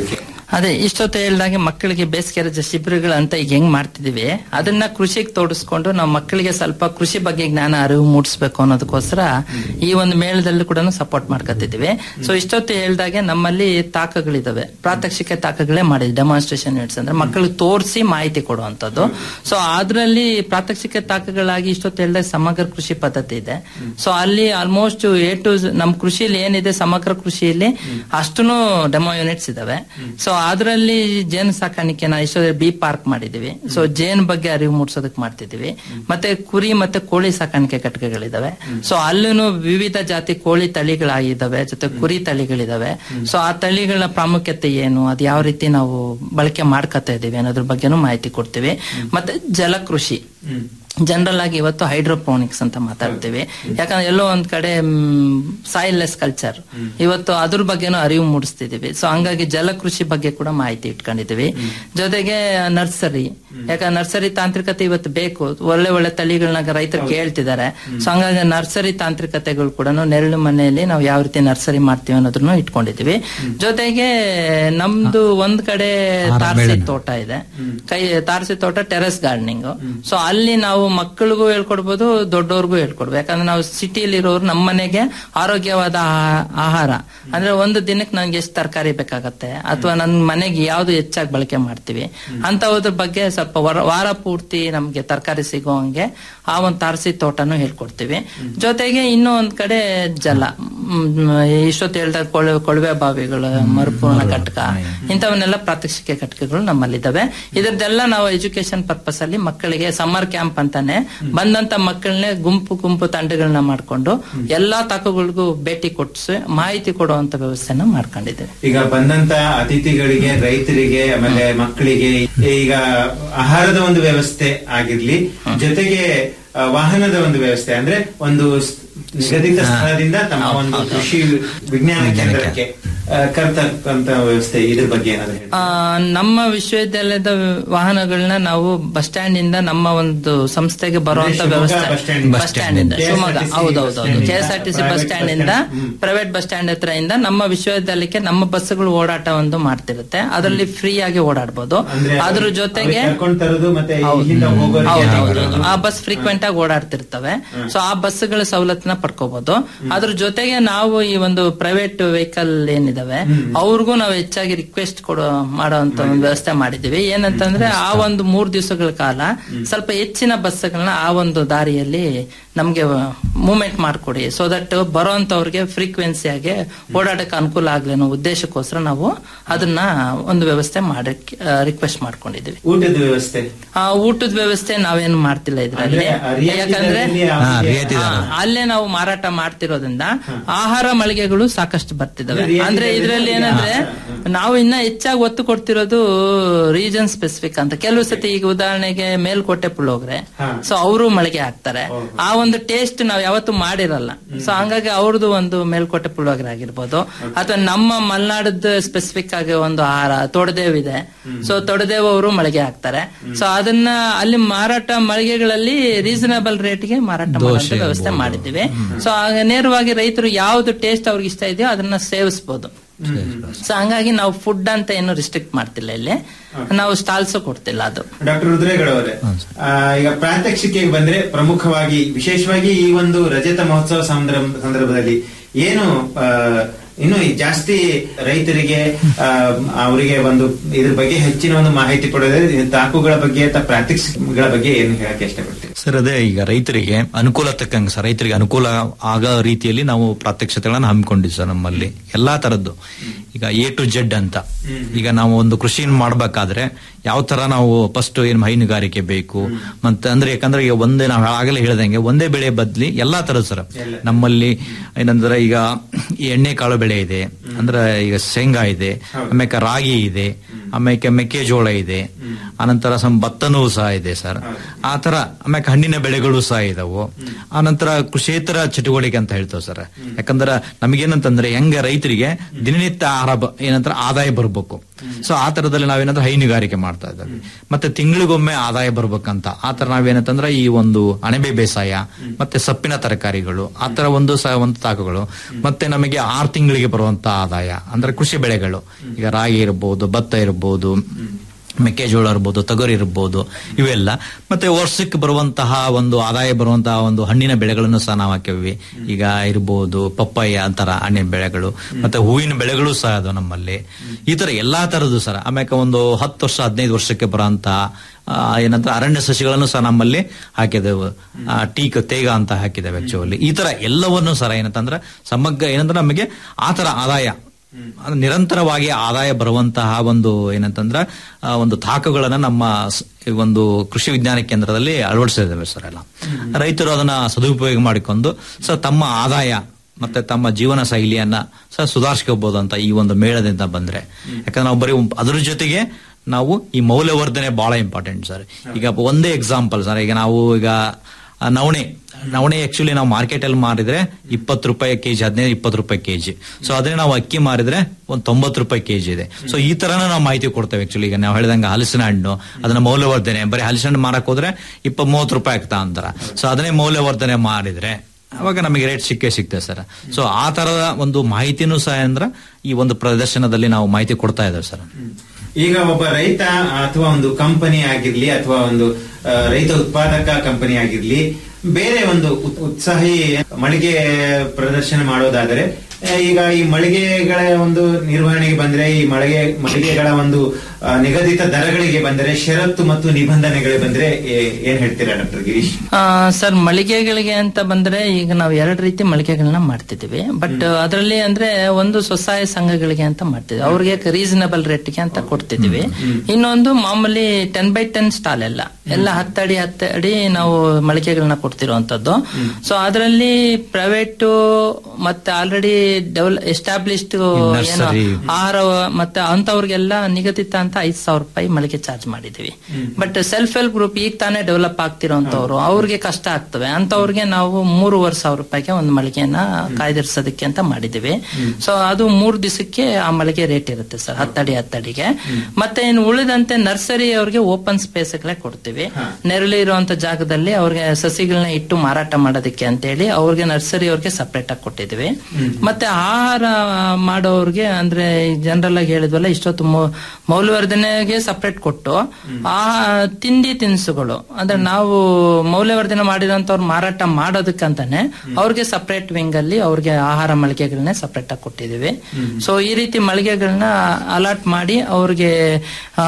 ಅದೇ ಇಷ್ಟೊತ್ತು ಹೇಳ್ದಾಗೆ ಮಕ್ಕಳಿಗೆ ಬೇಸಿಗೆ ರಜೆ ಶಿಬಿರಗಳು ಅಂತ ಈಗ ಹೆಂಗ್ ಮಾಡ್ತಿದೀವಿ ಅದನ್ನ ಕೃಷಿಗೆ ತೋಡಿಸ್ಕೊಂಡು ನಾವು ಮಕ್ಕಳಿಗೆ ಸ್ವಲ್ಪ ಕೃಷಿ ಬಗ್ಗೆ ಜ್ಞಾನ ಅರಿವು ಮೂಡಿಸ್ಬೇಕು ಅನ್ನೋದಕ್ಕೋಸ್ಕರ ಈ ಒಂದು ಮೇಳದಲ್ಲೂ ಕೂಡ ಸಪೋರ್ಟ್ ಮಾಡ್ಕೊತಿದೀವಿ ಸೊ ಇಷ್ಟೊತ್ತು ಹೇಳ್ದಾಗೆ ನಮ್ಮಲ್ಲಿ ತಾಕಗಳಿದಾವೆ ಪ್ರಾತ್ಯಕ್ಷಿಕೆ ತಾಕಗಳೇ ಮಾಡಿದ್ವಿ ಡೆಮಾನ್ಸ್ಟ್ರೇಷನ್ ಯೂನಿಟ್ಸ್ ಅಂದ್ರೆ ಮಕ್ಕಳಿಗೆ ತೋರಿಸಿ ಮಾಹಿತಿ ಕೊಡುವಂತದ್ದು ಸೊ ಅದ್ರಲ್ಲಿ ಪ್ರಾತ್ಯಕ್ಷಿಕೆ ತಾಕಗಳಾಗಿ ಇಷ್ಟೊತ್ತು ಹೇಳ್ದಾಗ ಸಮಗ್ರ ಕೃಷಿ ಪದ್ಧತಿ ಇದೆ ಸೊ ಅಲ್ಲಿ ಆಲ್ಮೋಸ್ಟ್ ಎ ಟು ನಮ್ ಕೃಷಿಯಲ್ಲಿ ಏನಿದೆ ಸಮಗ್ರ ಕೃಷಿಯಲ್ಲಿ ಅಷ್ಟೂ ಡೆಮೋ ಯೂನಿಟ್ಸ್ ಇದಾವೆ ಸೊ ಅದರಲ್ಲಿ ಜೇನು ಸಾಕಾಣಿಕೆನ ಇಷ್ಟೋ ಬಿ ಪಾರ್ಕ್ ಮಾಡಿದೀವಿ ಸೊ ಜೇನ್ ಬಗ್ಗೆ ಅರಿವು ಮೂಡಿಸೋದಕ್ಕೆ ಮಾಡ್ತಿದೀವಿ ಮತ್ತೆ ಕುರಿ ಮತ್ತೆ ಕೋಳಿ ಸಾಕಾಣಿಕೆ ಘಟಕಗಳಿದಾವೆ ಸೊ ಅಲ್ಲೂ ವಿವಿಧ ಜಾತಿ ಕೋಳಿ ತಳಿಗಳಾಗಿದ್ದಾವೆ ಜೊತೆ ಕುರಿ ತಳಿಗಳಿದಾವೆ ಸೊ ಆ ತಳಿಗಳ ಪ್ರಾಮುಖ್ಯತೆ ಏನು ಅದು ಯಾವ ರೀತಿ ನಾವು ಬಳಕೆ ಮಾಡ್ಕೊತಾ ಇದೀವಿ ಅನ್ನೋದ್ರ ಬಗ್ಗೆನೂ ಮಾಹಿತಿ ಕೊಡ್ತೀವಿ ಮತ್ತೆ ಜಲಕೃಷಿ ಜನರಲ್ ಆಗಿ ಇವತ್ತು ಹೈಡ್ರೋಪೋನಿಕ್ಸ್ ಅಂತ ಮಾತಾಡ್ತೀವಿ ಯಾಕಂದ್ರೆ ಎಲ್ಲೋ ಒಂದ್ ಕಡೆ ಸಾಯಿಲ್ಲೆಸ್ ಕಲ್ಚರ್ ಇವತ್ತು ಅದ್ರ ಬಗ್ಗೆನೂ ಅರಿವು ಮೂಡಿಸ್ತಿದೀವಿ ಸೊ ಹಂಗಾಗಿ ಜಲಕೃಷಿ ಬಗ್ಗೆ ಕೂಡ ಮಾಹಿತಿ ಇಟ್ಕೊಂಡಿದೀವಿ ಜೊತೆಗೆ ನರ್ಸರಿ ಯಾಕಂದ್ರೆ ನರ್ಸರಿ ತಾಂತ್ರಿಕತೆ ಇವತ್ತು ಬೇಕು ಒಳ್ಳೆ ಒಳ್ಳೆ ತಳಿಗಳನ್ನ ರೈತರು ಕೇಳ್ತಿದ್ದಾರೆ ಸೊ ಹಂಗಾಗಿ ನರ್ಸರಿ ತಾಂತ್ರಿಕತೆಗಳು ಕೂಡ ನೆರಳು ಮನೆಯಲ್ಲಿ ನಾವು ಯಾವ ರೀತಿ ನರ್ಸರಿ ಮಾಡ್ತೀವಿ ಅನ್ನೋದನ್ನು ಇಟ್ಕೊಂಡಿದೀವಿ ಜೊತೆಗೆ ನಮ್ದು ಒಂದ್ ಕಡೆ ತಾರಸಿ ತೋಟ ಇದೆ ಕೈ ತಾರಸಿ ತೋಟ ಟೆರೆಸ್ ಗಾರ್ಡನಿಂಗ್ ಸೊ ಅಲ್ಲಿ ನಾವು ಮಕ್ಕಳಿಗೂ ಹೇಳ್ಕೊಡ್ಬೋದು ದೊಡ್ಡವ್ರಿಗೂ ಹೇಳ್ಕೊಡ್ಬೋದು ಯಾಕಂದ್ರೆ ನಾವು ಸಿಟಿಯಲ್ಲಿ ಇರೋರು ನಮ್ಮ ಮನೆಗೆ ಆರೋಗ್ಯವಾದ ಆಹಾ- ಆಹಾರ ಅಂದ್ರೆ ಒಂದು ದಿನಕ್ಕೆ ನಂಗೆ ಎಷ್ಟು ತರಕಾರಿ ಬೇಕಾಗತ್ತೆ ಅಥವಾ ನನ್ನ ಮನೆಗೆ ಯಾವ್ದು ಹೆಚ್ಚಾಗಿ ಬಳಕೆ ಮಾಡ್ತೀವಿ ಅಂತವುದ್ರ ಬಗ್ಗೆ ಸ್ವಲ್ಪ ವರ- ವಾರ ಪೂರ್ತಿ ನಮ್ಗೆ ತರಕಾರಿ ಸಿಗೋ ಹಂಗೆ ಆ ಒಂದು ತಾರಸಿ ತೋಟನು ಹೇಳ್ಕೊಡ್ತೀವಿ ಜೊತೆಗೆ ಇನ್ನೂ ಒಂದ್ ಕಡೆ ಜಲ ಮ್, ಇಷ್ಟೊತ್ತು ಹೇಳ್ದಾಗ ಕೊಳವೆ ಕೊಳವೆ ಬಾವಿಗಳು ಮರುಪೂರ್ಣ ಘಟಕ ಇಂಥವನ್ನೆಲ್ಲ ಪ್ರಾತ್ಯಕ್ಷಿಕೆ ಘಟಕಗಳು ನಮ್ಮಲ್ಲಿದ್ದಾವೆ ಇದ್ರದ್ದೆಲ್ಲ ನಾವು ಎಜುಕೇಶನ್ ಪರ್ಪಸ್ ಅಲ್ಲಿ ಮಕ್ಕಳಿಗೆ ಸಮ್ಮರ್ ಕ್ಯಾಂಪ್ ಅಂತಾನೆ ಬಂದಂತ ಮಕ್ಕಳನ್ನೇ ಗುಂಪು ಗುಂಪು ತಂಡಗಳನ್ನ ಮಾಡ್ಕೊಂಡು ಎಲ್ಲಾ ತಾಕುಗಳಿಗೂ ಭೇಟಿ ಕೊಟ್ಟಿಸಿ ಮಾಹಿತಿ ಕೊಡುವಂತ ವ್ಯವಸ್ಥೆನ ಮಾಡ್ಕೊಂಡಿದ್ದೇವೆ ಈಗ ಬಂದಂತ ಅತಿಥಿಗಳಿಗೆ ರೈತರಿಗೆ ಆಮೇಲೆ ಮಕ್ಕಳಿಗೆ ಈಗ ಆಹಾರದ ಒಂದು ವ್ಯವಸ್ಥೆ ಆಗಿರ್ಲಿ ಜೊತೆಗೆ ಆ, ವಾಹನದ ಒಂದು ವ್ಯವಸ್ಥೆ ಅಂದ್ರೆ ಒಂದು ಸ್- ನಿಗದಿತ ಸ್ಥಳದಿಂದ ತಮ್ಮ ಒಂದು ಕೃಷಿ ವಿಜ್ಞಾನ ಕೇಂದ್ರಕ್ಕೆ ಆ, ಕರ್ತಕ್ಕಂತ ವ್ಯವಸ್ಥೆ ಇದ್ರ ಬಗ್ಗೆ ಏನಾದ್ರು ಹೇಳಿ ಆ, ನಮ್ಮ ವಿಶ್ವವಿದ್ಯಾಲಯದ ವಾಹನಗಳನ್ನ ನಾವು ಬಸ್ ಸ್ಟ್ಯಾಂಡ್ ಇಂದ ನಮ್ಮ ಒಂದು ಸಂಸ್ಥೆಗೆ ಬರುವಂತ ಶಿವಮೊಗ್ಗ ವ್ಯವಸ್ಥೆ ಬಸ್ ಸ್ಟ್ಯಾಂಡ್ ಇಂದ. ಬಸ್ ಸ್ಟ್ಯಾಂಡ್ ಇಂದ ಶಿವಮೊಗ್ಗ KSRTC ಹೌದೌದು bus K S R T C stand bus ಇಂದ, ಸ್ಟ್ಯಾಂಡ್ ಇಂದ ಪ್ರೈವೇಟ್ ಬಸ್ ಸ್ಟ್ಯಾಂಡ್ ಹತ್ರ ಇಂದ ನಮ್ಮ ವಿಶ್ವವಿದ್ಯಾಲಯಕ್ಕೆ ನಮ್ಮ ಬಸ್ಗಳು ಓಡಾಟ ಒಂದು ಮಾಡ್ತಿರುತ್ತೆ ಅದರಲ್ಲಿ ಫ್ರೀ ಆಗಿ ಓಡಾಡ್ಬೋದು ಅಂದ್ರೆ ಅದ್ರ ಅವ್ರಿಗೆ ಜೊತೆಗೆ ಕರ್ಕೊಂಡ್ ತರೋದು ಮತ್ತೆ ಹೌದು. ಇಲ್ಲಿಂದ ಹೋಗೋರಿಗೆ ಹೌದು, ಏನಾದ್ರು ಹೌದು. ಆ ಬಸ್ ಫ್ರೀಕ್ವೆಂಟ್ ಆಗಿ ಓಡಾಡ್ತಿರ್ತವೆ ಸೊ ಆ ಬಸ್ಗಳ ಸವಲತ್ತನ್ನ ಪಡ್ಕೋಬಹುದು ಅದ್ರ ಜೊತೆಗೆ ನಾವು ಈ ಒಂದು ಪ್ರೈವೇಟ್ ವೆಹಿಕಲ್ ಏನಿದಾವೆ ಅವ್ರಿಗೂ ನಾವು ಹೆಚ್ಚಾಗಿ ರಿಕ್ವೆಸ್ಟ್ ಕೊಡೋ ಮಾಡುವಂತ ಒಂದು ವ್ಯವಸ್ಥೆ ಮಾಡಿದೀವಿ ಏನಂತಂದ್ರೆ ಆ ಒಂದು ಮೂರ್ ದಿವಸಗಳ ಕಾಲ ಸ್ವಲ್ಪ ಹೆಚ್ಚಿನ ಬಸ್ಗಳನ್ನ ಆ ಒಂದು ದಾರಿಯಲ್ಲಿ ನಮ್ಗೆ ಮೂವ್ಮೆಂಟ್ ಮಾಡ್ಕೊಡಿ ಸೊ ದಟ್ ಬರೋಂತವ್ರಿಗೆ ಫ್ರೀಕ್ವೆನ್ಸಿಯಾಗಿ ಓಡಾಡಕ್ಕೆ ಅನುಕೂಲ ಆಗ್ಲಿ ಅನ್ನೋ ಉದ್ದೇಶಕ್ಕೋಸ್ಕರ ನಾವು ಅದನ್ನ ಒಂದು ವ್ಯವಸ್ಥೆ ಮಾಡಕ್ಕೆ ರಿಕ್ವೆಸ್ಟ್ ಮಾಡ್ಕೊಂಡಿದೀವಿ ಊಟದ ವ್ಯವಸ್ಥೆ ಆ ಊಟದ ವ್ಯವಸ್ಥೆ ನಾವೇನು ಮಾಡ್ತಿಲ್ಲ ಇದ್ರಲ್ಲಿ ಅಂದ್ರೆ ಆ ರಿಯಾಯಿತಿ ಯಾಕಂದ್ರೆ ದರದಲ್ಲಿ ಆ ಹಾ, ರಿಯಾಯಿತಿ ದರ. ಹಾ, ಅಲ್ಲೇ ನಾವು ಮಾರಾಟ ಮಾಡ್ತಿರೋದ್ರಿಂದ ಆಹಾರ ಮಳಿಗೆಗಳು ಸಾಕಷ್ಟು ಬರ್ತಿದಾವೆ ರಿಯಾಯಿತಿ ಅಂದ್ರೆ ದರದಲ್ಲಿ ಇದ್ರಲ್ಲಿ ಏನಂದ್ರೆ ನಾವು ಇನ್ನ ಹೆಚ್ಚಾಗಿ ಒತ್ತು ಕೊಡ್ತಿರೋದು ರೀಜನ್ ಸ್ಪೆಸಿಫಿಕ್ ಅಂತ ಕೆಲವು ಸತಿ ಈಗ ಉದಾಹರಣೆಗೆ ಮೇಲ್ಕೋಟೆ ಪುಳ್ಳೋಗ್ರೆ ಸೊ ಅವರು ಮಳಿಗೆ ಹಾಕ್ತಾರೆ ಆ ಒಂದು ಟೇಸ್ಟ್ ನಾವ್ ಯಾವತ್ತೂ ಮಾಡಿರಲ್ಲ ಸೊ ಹಂಗಾಗಿ ಅವ್ರದ್ದು ಒಂದು ಮೇಲ್ಕೋಟೆ ಪುಳ್ಳೋಗ್ರೆ ಆಗಿರ್ಬೋದು ಅಥವಾ ನಮ್ಮ ಮಲ್ನಾಡದ ಸ್ಪೆಸಿಫಿಕ್ ಆಗಿ ಒಂದು ಆಹಾರ ತೊಡದೇವ್ ಇದೆ ಸೊ ತೊಡದೇವ್ ಅವರು ಮಳಿಗೆ ಹಾಕ್ತಾರೆ ಸೊ ಅದನ್ನ ಅಲ್ಲಿ ಮಾರಾಟ ಮಳಿಗೆಗಳಲ್ಲಿ ರೀಸನಬಲ್ ರೇಟ್ಗೆ ಮಾರಾಟ ಮಾಡುವಂತ ವ್ಯವಸ್ಥೆ ಮಾಡಿದ್ದೀವಿ ಸೊ ಆಗ ನೇರವಾಗಿ ರೈತರು ಯಾವ್ದು ಟೇಸ್ಟ್ ಅವ್ರಿಗೆ ಇಷ್ಟ ಇದೆಯೋ ಅದನ್ನ ಸೇವಿಸಬಹುದು ಸೊ ಹಂಗಾಗಿ ನಾವು ಫುಡ್ ಅಂತ ಏನು ರಿಸ್ಟ್ರಿಕ್ಟ್ ಮಾಡ್ತಿಲ್ಲ ಇಲ್ಲಿ ನಾವು ಸ್ಟಾಲ್ಸ್ ಕೊಡ್ತಿಲ್ಲ ಅದು ಡಾಕ್ಟರ್ ರುದ್ರೇಗೌಡ ಅವರೇ ಆ, ಈಗ ಪ್ರಾತ್ಯಕ್ಷಿಕೆಗೆ ಬಂದ್ರೆ ಪ್ರಮುಖವಾಗಿ ವಿಶೇಷವಾಗಿ ಈ ಒಂದು ರಜತ ಮಹೋತ್ಸವ ಸಂದರ್ಭ ಸಂದರ್ಭದಲ್ಲಿ ಏನು ಆ, ಇನ್ನು ಈ ಜಾಸ್ತಿ ರೈತರಿಗೆ ಆ, ಅವರಿಗೆ ಒಂದು ಇದ್ರ ಬಗ್ಗೆ ಹೆಚ್ಚಿನ ಒಂದು ಮಾಹಿತಿ ಕೊಡೋದ್ರೆ ತಾಕುಗಳ ಬಗ್ಗೆ ಅಥವಾ ಪ್ರಾತ್ಯಕ್ಷಿಕೆಗಳ ಬಗ್ಗೆ ಏನು ಹೇಳಕ್ಕೆ ಇಷ್ಟಪಡ್ತೀವಿ ಸರ್ ಅದೇ ಈಗ ರೈತರಿಗೆ ಅನುಕೂಲ ತಕ್ಕಂಗೆ ಸರ್ ರೈತರಿಗೆ ಅನುಕೂಲ ಆಗೋ ರೀತಿಯಲ್ಲಿ ನಾವು ಪ್ರಾತ್ಯಕ್ಷತೆಗಳನ್ನ ಹಮ್ಮಿಕೊಂಡಿವಿ ಸರ್ ನಮ್ಮಲ್ಲಿ ಎಲ್ಲಾ ತರದ್ದು ಈಗ ಎ ಟು ಜೆಡ್ ಅಂತ ಈಗ ನಾವು ಒಂದು ಕೃಷಿ ಮಾಡ್ಬೇಕಾದ್ರೆ ಯಾವ ತರ ನಾವು ಫಸ್ಟ್ ಏನ್ ಹೈನುಗಾರಿಕೆ ಬೇಕು ಮತ್ತೆ ಅಂದ್ರೆ ಯಾಕಂದ್ರೆ ಈಗ ಒಂದೇ ನಾವು ಆಗಲೇ ಹೇಳ್ದಂಗೆ ಒಂದೇ ಬೆಳೆ ಬದ್ಲಿ ಎಲ್ಲಾ ತರದ್ ಸರ್ ನಮ್ಮಲ್ಲಿ ಏನಂದ್ರೆ ಈಗ ಈ ಎಣ್ಣೆ ಕಾಳು ಬೆಳೆ ಇದೆ ಅಂದ್ರೆ ಈಗ ಶೇಂಗಾ ಇದೆ ಆಮೇಲೆ ರಾಗಿ ಇದೆ ಆಮೇಲೆ ಮೆಕ್ಕೆಜೋಳ ಇದೆ ಆನಂತರ ಸಮ್ ಭತ್ತನೂ ಸಹ ಇದೆ ಸರ್ ಆ ತರ ಆಮ್ಯಾಕ ಹಣ್ಣಿನ ಬೆಳೆಗಳು ಸಹ ಇದಾವು ಆನಂತರ ಕೃಷಿಯೇತರ ಚಟುವಟಿಕೆ ಅಂತ ಹೇಳ್ತೇವೆ ಸರ್ ಯಾಕಂದ್ರೆ ನಮಗೇನಂತಂದ್ರೆ ಹೆಂಗ ರೈತರಿಗೆ ದಿನನಿತ್ಯ ಆಹಾರ ಬ- ಏನಂತಾರೆ ಆದಾಯ ಬರ್ಬೇಕು ಸೊ ಆ ತರದಲ್ಲಿ ನಾವೇನಂದ್ರೆ ಹೈನುಗಾರಿಕೆ ಮಾಡ್ತಾ ಇದ್ದೇವೆ ಮತ್ತೆ ತಿಂಗಳಿಗೊಮ್ಮೆ ಆದಾಯ ಬರ್ಬೇಕಂತ ಆ ತರ ನಾವೇನಂತಂದ್ರೆ ಈ ಒಂದು ಅಣಬೆ ಬೇಸಾಯ ಮತ್ತೆ ಸೊಪ್ಪಿನ ತರಕಾರಿಗಳು ಆ ತರ ಒಂದು ಸಹ ಒಂದು ತಾಕುಗಳು ಮತ್ತೆ ನಮಗೆ ಆರು ತಿಂಗಳಿಗೆ ಬರುವಂತ ಆದಾಯ ಅಂದ್ರೆ ಕೃಷಿ ಬೆಳೆಗಳು ಈಗ ರಾಗಿ ಇರಬಹುದು ಭತ್ತ ಇರಬಹುದು ಮೆಕ್ಕೆಜೋಳ ಇರ್ಬೋದು ತೊಗರಿ ಇರ್ಬೋದು ಇವೆಲ್ಲ ಮತ್ತೆ ವರ್ಷಕ್ಕೆ ಬರುವಂತಹ ಒಂದು ಆದಾಯ ಬರುವಂತಹ ಒಂದು ಹಣ್ಣಿನ ಬೆಳೆಗಳನ್ನು ಸಹ ನಾವು ಹಾಕಿವಿ ಈಗ ಇರ್ಬೋದು ಪಪ್ಪಾಯ ಅಂತರ ಹಣ್ಣಿನ ಬೆಳೆಗಳು ಮತ್ತೆ ಹೂವಿನ ಬೆಳೆಗಳು ಸಹ ಅದು ನಮ್ಮಲ್ಲಿ ಈ ತರ ಎಲ್ಲಾ ತರದ್ದು ಸರ್ ಆಮ್ಯಾಕ ಒಂದು ಹತ್ತು ವರ್ಷ ಹದಿನೈದು ವರ್ಷಕ್ಕೆ ಬರುವಂತಹ ಆ, ಏನಂತ ಅರಣ್ಯ ಸಸಿಗಳನ್ನು ಸಹ ನಮ್ಮಲ್ಲಿ ಹಾಕಿದೆವು ಆ, ಟೀಕ್ ತೇಗ ಅಂತ ಹಾಕಿದ್ದೇವೆ ಆಕ್ಚುಲಿ ಈ ತರ ಎಲ್ಲವನ್ನು ಸಹ ಏನಂತಂದ್ರೆ ಸಮಗ್ರ ಏನಂದ್ರೆ ನಮಗೆ ಆ ತರ ಆದಾಯ ಅದು ನಿರಂತರವಾಗಿ ಆದಾಯ ಬರುವಂತಹ ಒಂದು ಏನಂತಂದ್ರ ಆ, ಒಂದು ತಾಕುಗಳನ್ನ ನಮ್ಮ ಸ್- ಈ ಒಂದು ಕೃಷಿ ವಿಜ್ಞಾನ ಕೇಂದ್ರದಲ್ಲಿ ಅಳವಡಿಸಿದ್ದೇವೆ ಸರ್ ಎಲ್ಲ ರೈತರು ಅದನ್ನ ಸದುಪಯೋಗ ಮಾಡಿಕೊಂಡು ಸೊ ತಮ್ಮ ಆದಾಯ ಮತ್ತೆ ತಮ್ಮ ಜೀವನ ಶೈಲಿಯನ್ನ ಸಹ ಸುಧಾರಿಸ್ಕೋಬಹುದು ಅಂತ ಈ ಒಂದು ಮೇಳದಿಂದ ಬಂದ್ರೆ ಯಾಕಂದ್ರೆ ನಾವು ಬರೀ ಅದ್ರ ಜೊತೆಗೆ ನಾವು ಈ ಮೌಲ್ಯವರ್ಧನೆ ಬಹಳ ಇಂಪಾರ್ಟೆಂಟ್ ಸರ್ ಈಗ ಒಂದೇ ಎಕ್ಸಾಂಪಲ್ ಸರ್ ಈಗ ನಾವು ಈಗ ಆ, ನವಣೆ ನವಣೆ ಆಕ್ಚುಲಿ ನಾವು ಮಾರ್ಕೆಟ್ ಅಲ್ಲಿ ಮಾರಿದ್ರೆ ಇಪ್ಪತ್ತು ರೂಪಾಯಿ ಕೆಜಿ ಹದಿನೈದು ಇಪ್ಪತ್ತು ರೂಪಾಯಿ ಕೆಜಿ ಸೊ ಅದನ್ನೇ ನಾವು ಅಕ್ಕಿ ಮಾರಿದ್ರೆ ಒಂದು ತೊಂಬತ್ತು ರೂಪಾಯಿ ಕೆಜಿ ಇದೆ ಸೊ ಈ ತರನ ನಾವು ಮಾಹಿತಿ ಕೊಡ್ತೇವೆ ಆಕ್ಚುಲಿ ಈಗ ನಾವು ಹೇಳಿದಂಗೆ ಹಲಸಿನ ಹಣ್ಣು ಅದನ್ನ ಮೌಲ್ಯವರ್ಧನೆ ಬರೀ ಹಲಸಿನ ಹಣ್ಣು ಮಾರಕ್ ಹೋದ್ರೆ ಇಪ್ಪ ಮೂವತ್ತು ರೂಪಾಯಿ ಆಗ್ತಾ ಅಂತಾರ ಸೊ ಅದನ್ನೇ ಮೌಲ್ಯವರ್ಧನೆ ಮಾಡಿದ್ರೆ ಅವಾಗ ನಮಗೆ ರೇಟ್ ಸಿಕ್ಕೇ ಸಿಗ್ತದೆ ಸರ್ ಸೊ ಆ ತರದ ಒಂದು ಮಾಹಿತಿನೂ ಸಹ ಅಂದ್ರೆ ಈ ಒಂದು ಪ್ರದರ್ಶನದಲ್ಲಿ ನಾವು ಮಾಹಿತಿ ಕೊಡ್ತಾ ಇದ್ದೇವೆ ಸರ್ ಈಗ ಒಬ್ಬ ರೈತ ಅಥವಾ ಒಂದು ಕಂಪನಿ ಆಗಿರ್ಲಿ ಅಥವಾ ಒಂದು ಆ, ರೈತ ಉತ್ಪಾದಕ ಕಂಪನಿ ಆಗಿರ್ಲಿ ಬೇರೆ ಒಂದು ಉತ್- ಉತ್ಸಾಹಿ ಮಳಿಗೆ ಪ್ರದರ್ಶನ ಮಾಡೋದಾದರೆ ಆ, ಈಗ ಈ ಮಳಿಗೆಗಳ ಒಂದು ನಿರ್ವಹಣೆಗೆ ಬಂದ್ರೆ ಈ ಮಳಿಗೆ ಮಳಿಗೆಗಳ ಒಂದು ಆ, ನಿಗದಿತ ದರಗಳಿಗೆ ಬಂದರೆ ಷರತ್ತು ಮತ್ತು ನಿಬಂಧನೆಗಳಿಗೆ ಬಂದ್ರೆ ಏ- ಏನ್ ಹೇಳ್ತೀರಾ ಡಾಕ್ಟರ್ ಗಿರೀಶ್ ಆ, ಸರ್ ಮಳಿಗೆಗಳಿಗೆ ಅಂತ ಬಂದ್ರೆ ಈಗ ನಾವು ಎರಡು ರೀತಿ ಮಳಿಗೆಗಳನ್ನ ಮಾಡ್ತಿದ್ದೀವಿ ಬಟ್ ಅದರಲ್ಲಿ ಅಂದ್ರೆ ಒಂದು ಸ್ವಸಹಾಯ ಸಂಘಗಳಿಗೆ ಅಂತ ಮಾಡ್ತಿದ್ವಿ ಅವ್ರಿಗೆ ರೀಸನಬಲ್ ರೇಟ್ಗೆ ಅಂತ ಕೊಡ್ತಿದ್ದೀವಿ ಇನ್ನೊಂದು ಮಾಮೂಲಿ ಟೆನ್ ಬೈ ಟೆನ್ ಸ್ಟಾಲ್ ಎಲ್ಲ ಎಲ್ಲ ಹತ್ತಡಿ ಹತ್ತಡಿ ನಾವು ಮಳಿಗೆಗಳನ್ನ ಕೊಡ್ತಿರುವಂತದ್ದು ಸೊ ಅದರಲ್ಲಿ ಪ್ರೈವೇಟ್ ಮತ್ತೆ ಆಲ್ರೆಡಿ ಡೆವಲಪ್ ಎಸ್ಟಾಬ್ಲಿಷ್ಡ್ ಏನು Nursery. ಆಹಾರ ಮತ್ತೆ ಅಂತವ್ರಿಗೆಲ್ಲ ನಿಗದಿತ ಅಂತ ಐದ್ ಸಾವಿರ ರೂಪಾಯಿ ಮಳಿಗೆ ಚಾರ್ಜ್ ಮಾಡಿದೀವಿ ಬಟ್ ಸೆಲ್ಫ್ ಹೆಲ್ಪ್ ಗ್ರೂಪ್ ಈಗ ತಾನೇ ಡೆವಲಪ್ ಆಗ್ತಿರೋಂತವ್ರು ಅವ್ರಿಗೆ ಕಷ್ಟ ಆಗ್ತವೆ ಅಂತವ್ರಿಗೆ ನಾವು ಮೂರುವರೆ ಸಾವಿರ ರೂಪಾಯಿಗೆ ಒಂದು ಮಳಿಗೆನ ಕಾಯ್ದಿರಿಸೋದಕ್ಕೆ ಅಂತ ಮಾಡಿದೀವಿ ಸೊ ಅದು ಮೂರು ದಿವಸಕ್ಕೆ ಆ ಮಳಿಗೆ ರೇಟ್ ಇರುತ್ತೆ ಸರ್ ಹತ್ತಡಿ ಹತ್ತಡಿಗೆ ಮತ್ತೆ ಇನ್ನು ಉಳಿದಂತೆ ನರ್ಸರಿ ಅವ್ರಿಗೆ ಓಪನ್ ಸ್ಪೇಸ್ ಗಳೇ ಕೊಡ್ತೀವಿ ನೆರಳು ಇರುವಂತ ಜಾಗದಲ್ಲಿ ಅವ್ರಿಗೆ ಸಸಿಗಳನ್ನ ಇಟ್ಟು ಮಾರಾಟ ಮಾಡೋದಕ್ಕೆ ಅಂತೇಳಿ ಅವ್ರಿಗೆ ನರ್ಸರಿ ಅವ್ರಿಗೆ ಸಪರೇಟ್ ಆಗಿ ಕೊಟ್ಟಿದ್ದೀವಿ ಮತ್ತೆ ಆಹಾರ ಮಾಡೋರ್ಗೆ ಅಂದ್ರೆ ಜನರಲ್ ಆಗಿ ಹೇಳಿದ್ವಲ್ಲ ಇಷ್ಟೊತ್ತು ಮೌ- ಮೌಲ್ಯವರ್ಧನೆಗೆ ಸಪರೇಟ್ ಕೊಟ್ಟು ಆ ತಿಂಡಿ ತಿನಿಸುಗಳು ಅಂದ್ರೆ ನಾವು ಮೌಲ್ಯವರ್ಧನೆ ಮಾಡಿರೋಂಥವ್ರು ಮಾರಾಟ ಮಾಡೋದಕ್ಕಂತಾನೆ ಅವ್ರಿಗೆ ಸಪರೇಟ್ ವಿಂಗ್ ಅಲ್ಲಿ ಅವ್ರಿಗೆ ಆಹಾರ ಮಳಿಗೆಗಳನ್ನೇ ಸಪರೇಟ್ ಆಗಿ ಕೊಟ್ಟಿದೀವಿ ಸೊ ಈ ರೀತಿ ಮಳಿಗೆಗಳನ್ನ ಅಲಾಟ್ ಮಾಡಿ ಅವ್ರಿಗೆ ಆ,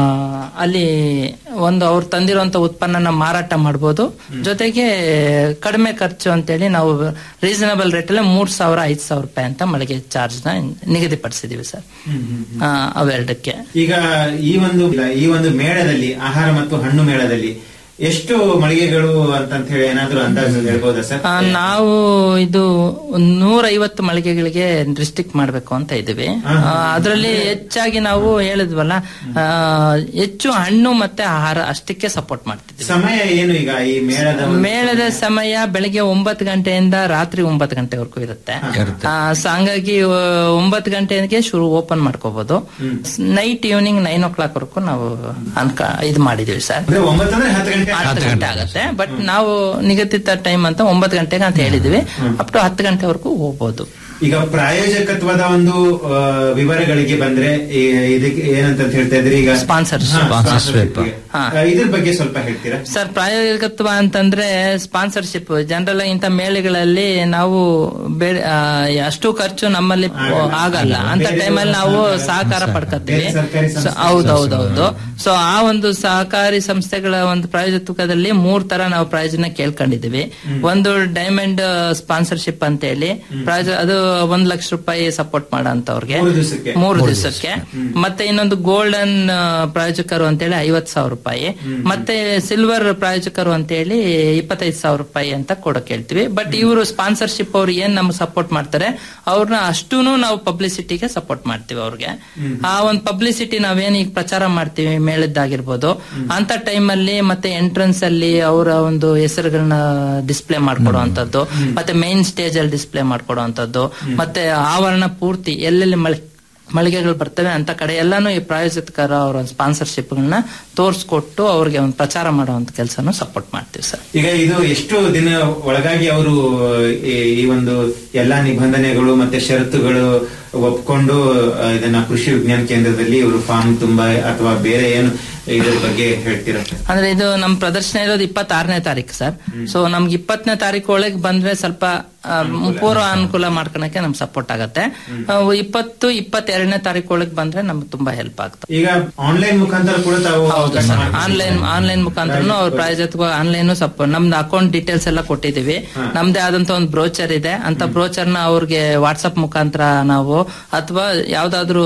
ಅಲ್ಲಿ ಒಂದು ಅವ್ರು ತಂದಿರುವಂತ ಉತ್ಪನ್ನನ ಮಾರಾಟ ಮಾಡ್ಬೋದು ಜೊತೆಗೆ ಕಡಿಮೆ ಖರ್ಚು ಅಂತೇಳಿ ನಾವು ರೀಸನಬಲ್ ರೇಟ್ ಅಲ್ಲಿ ಮೂರ್ ಸಾವಿರ ಐದ್ ಸಾವಿರ ರೂಪಾಯಿ ಅಂತ ಮಳಿಗೆ ಚಾರ್ಜ್ ನ ನಿಗದಿಪಡಿಸಿದೀವಿ ಸರ್ ಆ, ಅವೆರಡಕ್ಕೆ ಈಗ ಈ ಒಂದು ಈ ಒಂದು ಮೇಳದಲ್ಲಿ ಆಹಾರ ಮತ್ತು ಹಣ್ಣು ಮೇಳದಲ್ಲಿ ಎಷ್ಟು ಮಳಿಗೆಗಳು ಅಂತಂತ ಹೇಳಿ ಏನಾದ್ರೂ ಅಂದಾಜು ಹೇಳ್ಬೋದಾ ಸರ್ ಆ, ನಾವು ಇದು ನೂರ ಐವತ್ತು ಮಳಿಗೆಗಳಿಗೆ ರಿಸ್ಟ್ರಿಕ್ಟ್ ಮಾಡಬೇಕು ಅಂತ ಇದ್ದೀವಿ ಅದರಲ್ಲಿ ಹೆಚ್ಚಾಗಿ ನಾವು ಹೇಳಿದ್ವಲ್ಲ ಆ, ಹೆಚ್ಚು ಹಣ್ಣು ಮತ್ತೆ ಆಹಾರ ಅಷ್ಟಕ್ಕೆ ಸಪೋರ್ಟ್ ಮಾಡ್ತಿದ್ವಿ ಸಮಯ ಏನು ಈಗ ಈ ಮೇಳದ ಒಂದು- ಮೇಳದ ಸಮಯ ಬೆಳಿಗ್ಗೆ ಒಂಬತ್ತು ಗಂಟೆಯಿಂದ ರಾತ್ರಿ ಒಂಬತ್ತು ಗಂಟೆವರೆಗೂ ಇರುತ್ತೆ ಆ, ಸೊ ಹಂಗಾಗಿ ಆ, ಒಂಬತ್ತು ಗಂಟೆಗೆ ಶುರು ಓಪನ್ ಮಾಡ್ಕೋಬಹುದು night evening nine o'clock ವರೆಗೂ ನಾವು ಅನ್ಕ ಇದು ಮಾಡಿದೀವಿ ಸರ್ ಅಂದ್ರೆ ಒಂಬತ್ತು ಅಂದ್ರೆ ಹತ್ತು ಗಂಟೆ ಹತ್ತು ಗಂಟೆ ಆಗುತ್ತೆ ಬಟ್ ನಾವು ನಿಗದಿತ ಟೈಮ್ ಅಂತ ಒಂಬತ್ತು ಗಂಟೆಗೆ ಅಂತ ಹೇಳಿದ್ವಿ ಅಪ್ ಟು ಹತ್ತು ಗಂಟೆವರೆಗೂ ಹೋಗ್ಬೋದು ಈಗ ಪ್ರಾಯೋಜಕತ್ವದ ಒಂದು ಆ, ವಿವರಗಳಿಗೆ ಬಂದ್ರೆ ಈ- ಇದಕ್ಕೆ ಏನಂತ ಹೇಳ್ತಾ ಇದ್ರಿ ಈಗ Sponsorship. ಹಾ, Sponsorship. sponsorship ಗೆ. ಆ, ಇದ್ರ ಬಗ್ಗೆ ಸ್ವಲ್ಪ ಹೇಳ್ತೀರಾ ಸರ್ ಪ್ರಾಯೋಗಿಕತ್ವ ಅಂತಂದ್ರೆ ಸ್ಪಾನ್ಸರ್ಶಿಪ್ ಜನರಲ್ ಇಂಥ ಮೇಳೆಗಳಲ್ಲಿ ನಾವು ಬೇರೆ ಆ, ಅಷ್ಟು ಖರ್ಚು ನಮ್ಮಲ್ಲಿ ಆಗಲ್ಲ ಅಂತ ಬೇರೆ ಟೈಮಲ್ಲಿ ನಾವು ಸಹಕಾರ- ಸಹಕಾರ ಪಡ್ಕೊತೀವಿ ಬೇರೆ ಸರ್ಕಾರಿ So, ಸಂಸ್ಥೆ- ಹೌದೌದೌದು ಸೊ ಆ ಒಂದು ಸಹಕಾರಿ ಸಂಸ್ಥೆಗಳ ಒಂದು ಪ್ರಾಯೋಜಕ ಪ್ರಾಯೋಜಕದಲ್ಲಿ ಮೂರ್ ತರ ನಾವು ಪ್ರಾಯೋಜನ ಕೇಳ್ಕೊಂಡಿದೀವಿ ಒಂದು ಡೈಮಂಡ್ ಸ್ಪಾನ್ಸರ್ಶಿಪ್ ಅಂತ ಹೇಳಿ ಪ್ರಾಯೋಜ ಅದು ಒಂದ್ ಲಕ್ಷ ರೂಪಾಯಿ ಸಪೋರ್ಟ್ ಮಾಡೋಂತವ್ರಿಗೆ ಮೂರು ದಿವ್ಸಕ್ಕೆ? ಮೂರು ಮೂರು ದಿವಸಕ್ಕೆ ಮತ್ತೆ ಇನ್ನೊಂದು ಗೋಲ್ಡನ್ ಪ್ರಾಯೋಜಕರು ಅಂತೇಳಿ ಐವತ್ ಸಾವಿರ ರೂಪಾಯಿ ಮತ್ತೆ ಸಿಲ್ವರ್ ಪ್ರಾಯೋಜಕರು ಅಂತೇಳಿ ಇಪ್ಪತ್ತೈದು ಸಾವಿರ ರೂಪಾಯಿ ಅಂತ ಕೊಡಕ್ ಹೇಳ್ತೀವಿ ಬಟ್ ಇವರು ಸ್ಪಾನ್ಸರ್ಶಿಪ್ ಅವ್ರು ಏನ್ ನಮ್ಗೆ ಸಪೋರ್ಟ್ ಮಾಡ್ತಾರೆ ಅವ್ರನ್ನ ಅಷ್ಟೂನು ನಾವು ಪಬ್ಲಿಸಿಟಿಗೆ ಸಪೋರ್ಟ್ ಮಾಡ್ತೀವಿ ಅವ್ರಿಗೆ ಆ ಒಂದು ಪಬ್ಲಿಸಿಟಿ ನಾವೇನ್ ಈಗ ಪ್ರಚಾರ ಮಾಡ್ತೀವಿ ಮೇಳದ್ದಾಗಿರ್ಬೋದು ಅಂತ ಟೈಮ್ ಅಲ್ಲಿ ಮತ್ತೆ ಎಂಟ್ರೆನ್ಸ್ ಅಲ್ಲಿ ಅವರ ಒಂದು ಹೆಸರುಗಳನ್ನ ಡಿಸ್ಪ್ಲೇ ಮಾಡ್ಕೊಡುವಂತದ್ದು ಮತ್ತೆ ಮೈನ್ ಸ್ಟೇಜ್ ಅಲ್ಲಿ ಡಿಸ್ಪ್ಲೇ ಮಾಡ್ಕೊಡುವಂತದ್ದು ಮತ್ತೆ ಆವರಣ ಪೂರ್ತಿ ಎಲ್ಲೆಲ್ಲಿ ಮಳೆ ಮಳಿಗೆಗಳು ಬರ್ತವೆ ಅಂತ ಕಡೆ ಎಲ್ಲಾನು ಈ ಪ್ರಾಯೋಜಕರ ಅವರ ಸ್ಪಾನ್ಸರ್ಶಿಪ್ ಗಳನ್ನ ತೋರ್ಸ್ಕೊಟ್ಟು ಅವ್ರಿಗೆ ಒಂದು ಪ್ರಚಾರ ಮಾಡುವಂತ ಕೆಲಸನು ಸಪೋರ್ಟ್ ಮಾಡ್ತೀವಿ ಸರ್ ಈಗ ಇದು ಎಷ್ಟು ದಿನ ಒಳಗಾಗಿ ಅವರು ಈ ಈ ಒಂದು ಎಲ್ಲಾ ನಿಬಂಧನೆಗಳು ಮತ್ತೆ ಷರತ್ತುಗಳು ಒಪ್ಕೊಂಡು ಆ, ಇದನ್ನ ಕೃಷಿ ವಿಜ್ಞಾನ ಕೇಂದ್ರದಲ್ಲಿ ಇವರು ಫಾರ್ಮ್ ತುಂಬಾ ಅಥವಾ ಬೇರೆ ಏನು ಇದ್ರ ಬಗ್ಗೆ ಹೇಳ್ತೀರಾ ಅಂದ್ರೆ ಇದು ನಮ್ ಪ್ರದರ್ಶನ ಇರೋದು ಇಪ್ಪತ್ತಾರನೇ ತಾರೀಕು ಸರ್ ಸೊ ನಮ್ಗೆ ಇಪ್ಪತ್ತನೇ ತಾರೀಕು ಒಳಗೆ ಬಂದ್ರೆ ಸ್ವಲ್ಪ ಆ, ಪೂರ್ವ ಅನುಕೂಲ ಮಾಡ್ಕೊಳಕ್ಕೆ ನಮ್ಗೆ ಸಪೋರ್ಟ್ ಆಗತ್ತೆ ಆ, ಇಪ್ಪತ್ತು ಇಪ್ಪತ್ತೆರಡನೇ ತಾರೀಕು ಒಳಗೆ ಬಂದ್ರೆ ನಮ್ಗೆ ತುಂಬಾ ಹೆಲ್ಪ್ ಆಗುತ್ತೆ ಈಗ ಆನ್ಲೈನ್ ಮುಖಾಂತರ ಕೂಡ ತಾವು ಅವಕಾಶ ಮಾಡ್ಕೊಡ್ತೀರಾ? ಆನ್ಲೈನ್ ಆನ್ಲೈನ್ ಮುಖಾಂತರ ಅವ್ರ ಪ್ರಾಯೋಜಕ ಆನ್ಲೈನ್ ಸಪೋರ್ಟ್ ನಮ್ದು ಅಕೌಂಟ್ ಡೀಟೇಲ್ಸ್ ಎಲ್ಲ ಕೊಟ್ಟಿದೀವಿ ನಮ್ದೇ ಆದಂತ ಒಂದು ಬ್ರೋಚರ್ ಇದೆ ಅಂತ ಬ್ರೋಚರ್ ನ ಅವ್ರಿಗೆ ವಾಟ್ಸ್ಆಪ್ ಮುಖಾಂತರ ನಾವು ಅಥವಾ ಯಾವ್ದಾದ್ರು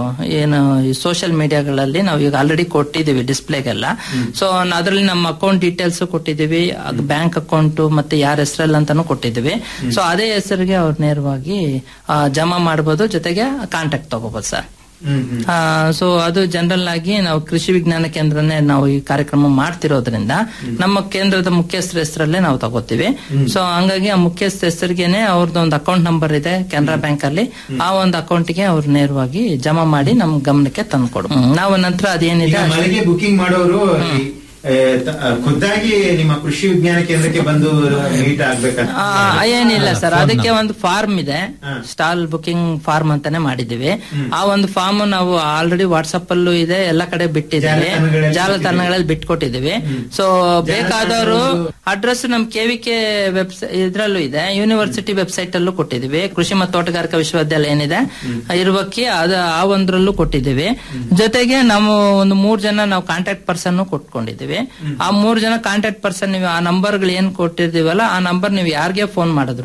ಏನು ಸೋಷಿಯಲ್ ಮೀಡಿಯಾಗಳಲ್ಲಿ ನಾವು ಈಗ ಆಲ್ರೆಡಿ ಕೊಟ್ಟಿದೀವಿ ಡಿಸ್ಪ್ಲೇಗೆಲ್ಲ ಸೊ ಅದರಲ್ಲಿ ನಮ್ಮ ಅಕೌಂಟ್ ಡೀಟೇಲ್ಸ್ ಕೊಟ್ಟಿದೀವಿ ಬ್ಯಾಂಕ್ ಅಕೌಂಟ್ ಮತ್ತೆ ಯಾರ ಹೆಸರಲ್ಲಿ ಅಂತಾನು ಕೊಟ್ಟಿದೀವಿ ಸೊ ಅದೇ ಹೆಸರಿಗೆ ಅವ್ರು ನೇರವಾಗಿ ಆ, ಜಮಾ ಮಾಡಬಹುದು ಜೊತೆಗೆ ಕಾಂಟ್ಯಾಕ್ಟ್ ತಗೋಬಹುದು ಸರ್ ಹ್ಮ್ ಹ್ಮ್ ಸೊ ಅದು ಜನರಲ್ ಆಗಿ ನಾವು ಕೃಷಿ ವಿಜ್ಞಾನ ಕೇಂದ್ರನೇ ನಾವು ಈ ಕಾರ್ಯಕ್ರಮ ಮಾಡ್ತಿರೋದ್ರಿಂದ ನಮ್ಮ ಕೇಂದ್ರದ ಮುಖ್ಯಸ್ಥರ ಹೆಸರಲ್ಲೇ ನಾವು ತಗೋತೀವಿ ಸೊ ಹಂಗಾಗಿ ಆ ಮುಖ್ಯಸ್ಥ ಹೆಸರಿಗೆನೆ ಅವ್ರದ್ದು ಒಂದು ಅಕೌಂಟ್ ನಂಬರ್ ಇದೆ ಕೆನರಾ ಬ್ಯಾಂಕ್ ಅಲ್ಲಿ ಆ ಒಂದು ಅಕೌಂಟ್ಗೆ ಅವ್ರು ನೇರವಾಗಿ ಜಮಾ ಮಾಡಿ ನಮ್ ಗಮನಕ್ಕೆ ತಂದ್ಕೊಡು ಹ್ಮ್. ನಾವು ನಂತರ ಅದೇನಿದೆ ಈಗ ಮನೆಗೆ ಬುಕಿಂಗ್ ಮಾಡೋರು ಈ, ಆ, ತ- ಆ, ಖುದ್ದಾಗಿ ನಿಮ್ಮ ಕೃಷಿ ವಿಜ್ಞಾನ ಕೇಂದ್ರಕ್ಕೆ ಬಂದು ಮೀಟ್ ಆಗ್ಬೇಕಂತ ಆ, ಏನಿಲ್ಲ ಸರ್ ಅದಕ್ಕೆ ಒಂದು ಫಾರ್ಮ್ ಇದೆ ಸ್ಟಾಲ್ ಬುಕಿಂಗ್ ಫಾರ್ಮ್ ಅಂತಾನೆ ಮಾಡಿದೀವಿ ಆ ಒಂದು ಫಾರ್ಮ್ ನಾವು ಆಲ್ರೆಡಿ ವಾಟ್ಸ್ಆಪ್ ಅಲ್ಲೂ ಇದೆ ಎಲ್ಲ ಕಡೆ ಬಿಟ್ಟಿದ್ದೀವಿ ಜಾಲತಾಣಗಳಲ್ಲಿ ಜಾಲತಾಣಗಳಲ್ಲಿ ಬಿಟ್ಕೊಟ್ಟಿದ್ದೀವಿ ಸೊ ಬೇಕಾದವರು ಅಡ್ರೆಸ್ ನಮ್ ಕೆವಿಕೆ ವೆಬ್ಸೈಟ್ ಇದ್ರಲ್ಲೂ ಇದೆ ಯೂನಿವರ್ಸಿಟಿ ವೆಬ್ಸೈಟ್ ಅಲ್ಲೂ ಕೊಟ್ಟಿದ್ದೀವಿ ಕೃಷಿ ಮತ್ತು ತೋಟಗಾರಿಕಾ ವಿಶ್ವವಿದ್ಯಾಲಯ ಏನಿದೆ ಇರುವಕ್ಕೆ ಅದ ಆ ಒಂದ್ರಲ್ಲೂ ಕೊಟ್ಟಿದ್ದೀವಿ ಜೊತೆಗೆ ನಾವು ಒಂದು ಮೂರ್ ಜನ ನಾವು ಕಾಂಟ್ಯಾಕ್ಟ್ ಪರ್ಸನ್ ಕೊಟ್ಕೊಂಡಿದ್ದೀವಿ ಆ ಮೂರ್ ಜನ ಕಾಂಟ್ಯಾಕ್ಟ್ ಪರ್ಸನ್ ನೀವು ಆ ನಂಬರ್ಗಳು ಏನ್ ಕೊಟ್ಟಿರ್ತೀವಲ್ಲ ಆ ನಂಬರ್ ನೀವು ಯಾರಿಗೆ ಫೋನ್ ಮಾಡಿದ್ರು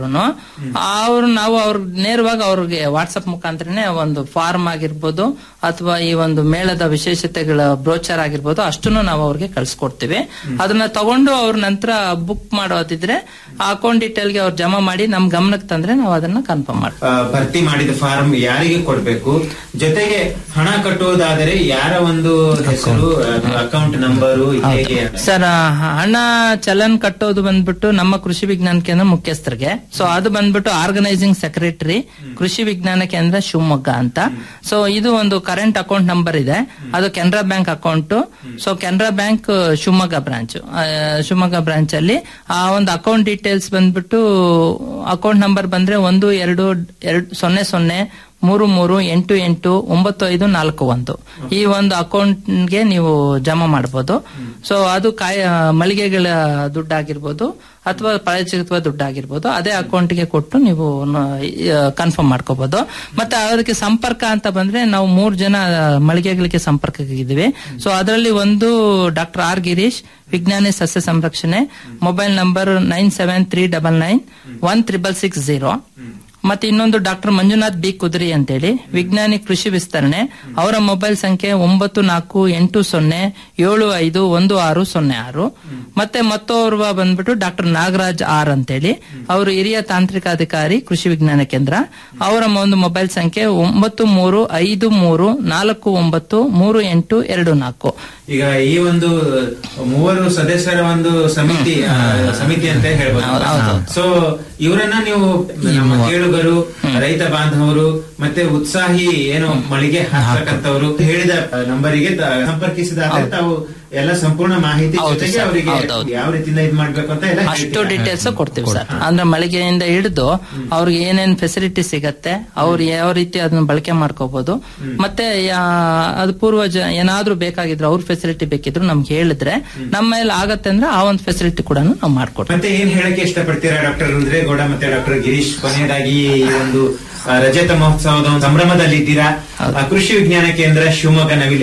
ಅವ್ರು ನಾವು ಅವ್ರ ನೇರವಾಗಿ ಅವ್ರಿಗೆ ವಾಟ್ಸಪ್ ಮುಖಾಂತರನೇ ಒಂದು ಫಾರ್ಮ್ ಆಗಿರ್ಬೋದು ಅಥವಾ ಈ ಒಂದು ಮೇಳದ ವಿಶೇಷತೆಗಳ ಬ್ರೋಚರ್ ಆಗಿರ್ಬೋದು ಅಷ್ಟನ್ನು ನಾವು ಅವ್ರಿಗೆ ಕಳ್ಸಿಕೊಡ್ತೀವಿ ಅದನ್ನ ತಗೊಂಡು ಅವ್ರ ನಂತರ ಬುಕ್ ಮಾಡೋದಿದ್ರೆ ಆ ಅಕೌಂಟ್ ಡೀಟೇಲ್ಗೆ ಅವ್ರು ಜಮಾ ಮಾಡಿ ನಮ್ ಗಮನಕ್ಕೆ ತಂದ್ರೆ ನಾವು ಅದನ್ನ ಕನ್ಫರ್ಮ್ ಮಾಡ್ತೀವಿ ಆ, ಭರ್ತಿ ಮಾಡಿದ ಫಾರ್ಮ್ ಯಾರಿಗೆ ಕೊಡ್ಬೇಕು ಜೊತೆಗೆ ಹಣ ಕಟ್ಟುವುದಾದರೆ ಯಾರ ಒಂದು ಹೆಸರು ಅಕೌಂಟ್ ನಂಬರು ಹೇಗೆ ಸರ್ ಆ, ಹಣ ಚಲನ್ ಕಟ್ಟೋದು ಬಂದ್ಬಿಟ್ಟು ನಮ್ಮ ಕೃಷಿ ವಿಜ್ಞಾನ ಕೇಂದ್ರ ಮುಖ್ಯಸ್ಥರಿಗೆ ಸೊ ಅದು ಬಂದ್ಬಿಟ್ಟು ಆರ್ಗನೈಸಿಂಗ್ ಸೆಕ್ರೆಟರಿ ಕೃಷಿ ವಿಜ್ಞಾನ ಕೇಂದ್ರ ಶಿವಮೊಗ್ಗ ಅಂತ ಸೊ ಇದು ಒಂದು ಕರೆಂಟ್ ಅಕೌಂಟ್ ನಂಬರ್ ಇದೆ ಅದು Canara bank account so Canara bank Shivamogga branch Shivamogga branch ಅಲ್ಲಿ ಆ ಒಂದು ಅಕೌಂಟ್ ಡೀಟೇಲ್ಸ್ ಬಂದ್ಬಿಟ್ಟು ಅಕೌಂಟ್ ನಂಬರ್ ಬಂದ್ರೆ ಒಂದು ಎರಡು ಎರಡು ಸೊನ್ನೆ ಸೊನ್ನೆ ಮೂರು ಮೂರು ಎಂಟು ಎಂಟು ಒಂಬತ್ತು ಐದು ನಾಲ್ಕು ಒಂದು ಈ ಒಂದು ಅಕೌಂಟ್ಗೆ ನೀವು ಜಮಾ ಮಾಡಬಹುದು ಸೊ ಅದು ಕಾಯ ಮಳಿಗೆಗಳ ದುಡ್ಡಾಗಿರ್ಬೋದು ಅಥವಾ ಪ್ರಾಯೋಜಕತ್ವ ದುಡ್ಡಾಗಿರ್ಬೋದು ಅದೇ ಅಕೌಂಟ್ಗೆ ಕೊಟ್ಟು ನೀವು ಕನ್ಫರ್ಮ್ ಮಾಡ್ಕೋಬಹುದು ಮತ್ತೆ ಅದಕ್ಕೆ ಸಂಪರ್ಕ ಅಂತ ಬಂದ್ರೆ ನಾವು ಮೂರು ಜನ ಮಳಿಗೆಗಳಿಗೆ ಸಂಪರ್ಕಕ್ಕಿದ್ದೀವಿ ಸೊ ಅದರಲ್ಲಿ ಒಂದು ಡಾಕ್ಟರ್ ಆರ್ ಗಿರೀಶ್ ವಿಜ್ಞಾನಿ ಸಸ್ಯ ಸಂರಕ್ಷಣೆ mobile number nine seven three double nine one triple six zero ಮತ್ತೆ ಇನ್ನೊಂದು ಡಾಕ್ಟರ್ ಮಂಜುನಾಥ್ ಬಿ ಕುದ್ರಿ ಅಂತೇಳಿ ವಿಜ್ಞಾನಿ ಕೃಷಿ ವಿಸ್ತರಣೆ ಅವರ ಮೊಬೈಲ್ ಸಂಖ್ಯೆ ಒಂಬತ್ತು ನಾಲ್ಕು ಎಂಟು ಸೊನ್ನೆ ಏಳು ಐದು ಒಂದು ಆರು ಸೊನ್ನೆ ಆರು ಮತ್ತೆ ಮತ್ತೋರ್ವ ಬಂದ್ಬಿಟ್ಟು ಡಾಕ್ಟರ್ ನಾಗರಾಜ್ ಆರ್ ಅಂತೇಳಿ ಅವರು ಹಿರಿಯ ತಾಂತ್ರಿಕ ಅಧಿಕಾರಿ ಕೃಷಿ ವಿಜ್ಞಾನ ಕೇಂದ್ರ ಅವರ ಒಂದು ಮೊಬೈಲ್ ಸಂಖ್ಯೆ ಒಂಬತ್ತು ಮೂರು ಐದು ಮೂರು ನಾಲ್ಕು ಒಂಬತ್ತು ಮೂರು ಎಂಟು ಎರಡು ನಾಲ್ಕು ಈಗ ಈ ಒಂದು ಮೂವರು ಸದಸ್ಯರ ಒಂದು ಸಮಿತಿ ಆ, ಸಮಿತಿ ಅಂತ ಹೇಳ್ಬೋದು ಸೊ ಇವರನ್ನ ನೀವು ನಮ್ಮ ಕೇಳುಗರು ರೈತ ಬಾಂಧವರು ಮತ್ತೆ ಉತ್ಸಾಹಿ ಏನು ಮಳಿಗೆ ಹಾಕ್ತಕ್ಕಂಥವ್ರು ಹೇಳಿದ ನಂಬರಿಗೆ ಸಂಪರ್ಕಿಸಿದಾಗ ತಾವು ಎಲ್ಲ ಸಂಪೂರ್ಣ ಮಾಹಿತಿ ಹೌದು ಜೊತೆಗೆ ಸರ್, ಅವರಿಗೆ ಹೌದೌದು. ಯಾವ ರೀತಿಯಿಂದ ಇದು ಮಾಡ್ಬೇಕು ಅಂತ ಎಲ್ಲ ಅಷ್ಟು ಹೇಳ್ತೀರಾ? ಡೀಟೇಲ್ಸ್ ಕೊಡ್ತೀವಿ ಸರ್ ಅಂದ್ರೆ ಮಳಿಗೆಯಿಂದ ಹಿಡಿದು ಅವ್ರಿಗೆ ಏನೇನ್ ಫೆಸಿಲಿಟಿ ಸಿಗತ್ತೆ ಅವ್ರು ಯಾವ ರೀತಿ ಅದನ್ನ ಬಳಕೆ ಮಾಡ್ಕೋಬಹುದು ಮತ್ತೆ ಯಾ- ಅದು ಪೂರ್ವಜ ಏನಾದ್ರೂ ಬೇಕಾಗಿದ್ರು ಅವ್ರ ಫೆಸಿಲಿಟಿ ಬೇಕಿದ್ರು ನಮ್ಗೆ ಹೇಳಿದ್ರೆ ನಮ್ಮ ಮೇಲೆ ಆಗತ್ತೆ ಅಂದ್ರೆ ಆ ಒಂದು ಫೆಸಿಲಿಟಿ ಕೂಡ ನಾವು ಮಾಡ್ಕೊಡ್ತೀವಿ ಮತ್ತೆ ಏನ್ ಹೇಳಕ್ಕೆ ಇಷ್ಟಪಡ್ತೀರಾ ಡಾಕ್ಟರ್ ರುದ್ರೇಗೌಡ ಮತ್ತೆ ಡಾಕ್ಟರ್ ಗಿರೀಶ್ ಕೊನೆಯದಾಗಿ ಈ ಒಂದು ಆ, ರಜತ ಮಹೋತ್ಸವದ ಒಂದು ಸಂಭ್ರಮದಲ್ಲಿ ಇದ್ದೀರಾ ಆ, ಕೃಷಿ ವಿಜ್ಞಾನ ಕೇಂದ್ರ ಶಿವಮೊಗ್ಗ ನವಿಲೆ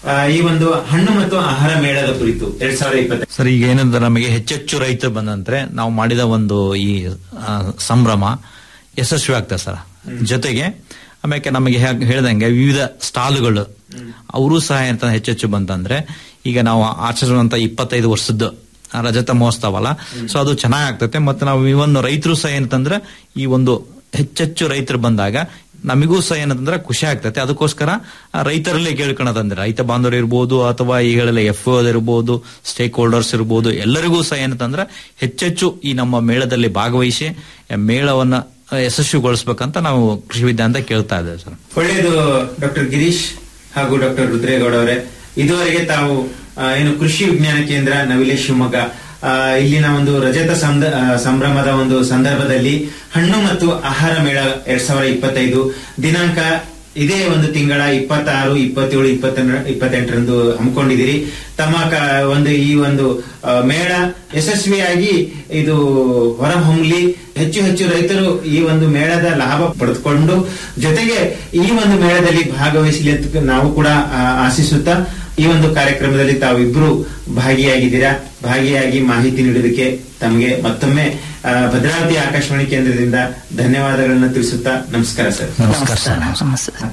ಆ, ಈ ಒಂದು ಹಣ್ಣು ಮತ್ತು ಆಹಾರ ಮೇಳದ ಕುರಿತು ಎರಡ್ ಸಾವಿರದ ಇಪ್ಪತ್ತ ಸರ್ ಈಗ ಏನಂದ್ರೆ ನಮಗೆ ಹೆಚ್ಚೆಚ್ಚು ರೈತರು ಬಂದಂದ್ರೆ ನಾವು ಮಾಡಿದ ಒಂದು ಈ ಆ, ಸಂಭ್ರಮ ಯಶಸ್ವಿ ಆಗ್ತದೆ ಸರ್ ಜೊತೆಗೆ ಆಮೇಲೆ ನಮಗೆ ಹೇಗ್- ಹೇಳ್ದಂಗೆ ವಿವಿಧ ಸ್ಟಾಲ್ಗಳು ಅವರು ಸಹ ಎಂತ ಹೆಚ್ಚೆಚ್ಚು ಬಂತಂದ್ರೆ ಈಗ ನಾವು ಆಚರಿಸುವಂತ ಇಪ್ಪತ್ತೈದು ವರ್ಷದ ಆ ರಜತ ಮಹೋತ್ಸವ ಅಲ್ಲ ಸೊ ಅದು ಚೆನ್ನಾಗಿ ಆಗ್ತತೆ ಮತ್ತೆ ನಾವು ಈ ಒಂದು ರೈತರು ಸಹ ಏನಂತಂದ್ರೆ ಈ ಒಂದು ಹೆಚ್ಚೆಚ್ಚು ರೈತರು ಬಂದಾಗ ನಮಗೂ ಸಹ ಏನಂತಂದ್ರೆ ಖುಷಿ ಆಗ್ತತೆ ಅದಕ್ಕೋಸ್ಕರ ಆ ರೈತರಲ್ಲೇ ಕೇಳ್ಕೊಳದಂದ್ರೆ ರೈತ ಬಾಂಧವರು ಇರ್ಬೋದು ಅಥವಾ ಈ ಹೇಳಲ್ಲ ಎಫ್ ಇರ್ಬೋದು ಸ್ಟೇಕ್ ಹೋಲ್ಡರ್ಸ್ ಇರ್ಬೋದು ಎಲ್ಲರಿಗೂ ಸಹ ಏನಂತಂದ್ರೆ ಹೆಚ್ಚೆಚ್ಚು ಈ ನಮ್ಮ ಮೇಳದಲ್ಲಿ ಭಾಗವಹಿಸಿ ಆ ಮೇಳವನ್ನ ಆ, ಯಶಸ್ವಿಗೊಳಿಸ್ಬೇಕಂತ ನಾವು ಕೃಷಿ ವಿದ್ಯಾಂತ ಕೇಳ್ತಾ ಇದ್ದೇವೆ ಸರ್ ಒಳ್ಳೆಯದು ಡಾಕ್ಟರ್ ಗಿರೀಶ್ ಹಾಗೂ ಡಾಕ್ಟರ್ ರುದ್ರೇಗೌಡ ಅವರೇ ಇದುವರೆಗೆ ತಾವು ಆ, ಏನು ಕೃಷಿ ವಿಜ್ಞಾನ ಕೇಂದ್ರ ನವಿಲೆ ಶಿವಮೊಗ್ಗ ಆ, ಇಲ್ಲಿನ ಒಂದು ರಜತ ಸಂದ- ಆ, ಸಂಭ್ರಮದ ಒಂದು ಸಂದರ್ಭದಲ್ಲಿ ಹಣ್ಣು ಮತ್ತು ಆಹಾರ ಮೇಳ ಎರಡ್ ಸಾವಿರದ ಇಪ್ಪತ್ತೈದು ದಿನಾಂಕ ಇದೇ ಒಂದು ತಿಂಗಳ ಇಪ್ಪತ್ತಾರು ಇಪ್ಪತ್ತೇಳು ಇಪ್ಪತ್ತ ಇಪ್ಪತ್ತೆಂಟರಂದು ಹಮ್ಮಿಕೊಂಡಿದ್ದೀರಿ ತಮ್ಮ ಕ- ಒಂದು ಈ ಒಂದು ಆ, ಮೇಳ ಯಶಸ್ವಿಯಾಗಿ ಇದು ಹೊರಹೊಮ್ಮಲಿ ಹೆಚ್ಚು ಹೆಚ್ಚು ರೈತರು ಈ ಒಂದು ಮೇಳದ ಲಾಭ ಪಡೆದುಕೊಂಡು ಜೊತೆಗೆ ಈ ಒಂದು ಮೇಳದಲ್ಲಿ ಭಾಗವಹಿಸಲಿ ಅಂತ ನಾವು ಕೂಡ ಆ, ಆಶಿಸುತ್ತಾ ಈ ಒಂದು ಕಾರ್ಯಕ್ರಮದಲ್ಲಿ ತಾವಿಬ್ರು ಭಾಗಿಯಾಗಿದ್ದೀರಾ ಭಾಗಿಯಾಗಿ ಮಾಹಿತಿ ನೀಡೋದಕ್ಕೆ ತಮಗೆ ಮತ್ತೊಮ್ಮೆ ಆ, ಭದ್ರಾವತಿ ಆಕಾಶವಾಣಿ ಕೇಂದ್ರದಿಂದ ಧನ್ಯವಾದಗಳನ್ನ ತಿಳಿಸುತ್ತಾ ನಮಸ್ಕಾರ ಸರ್ ನಮಸ್ಕಾರ ಸರ್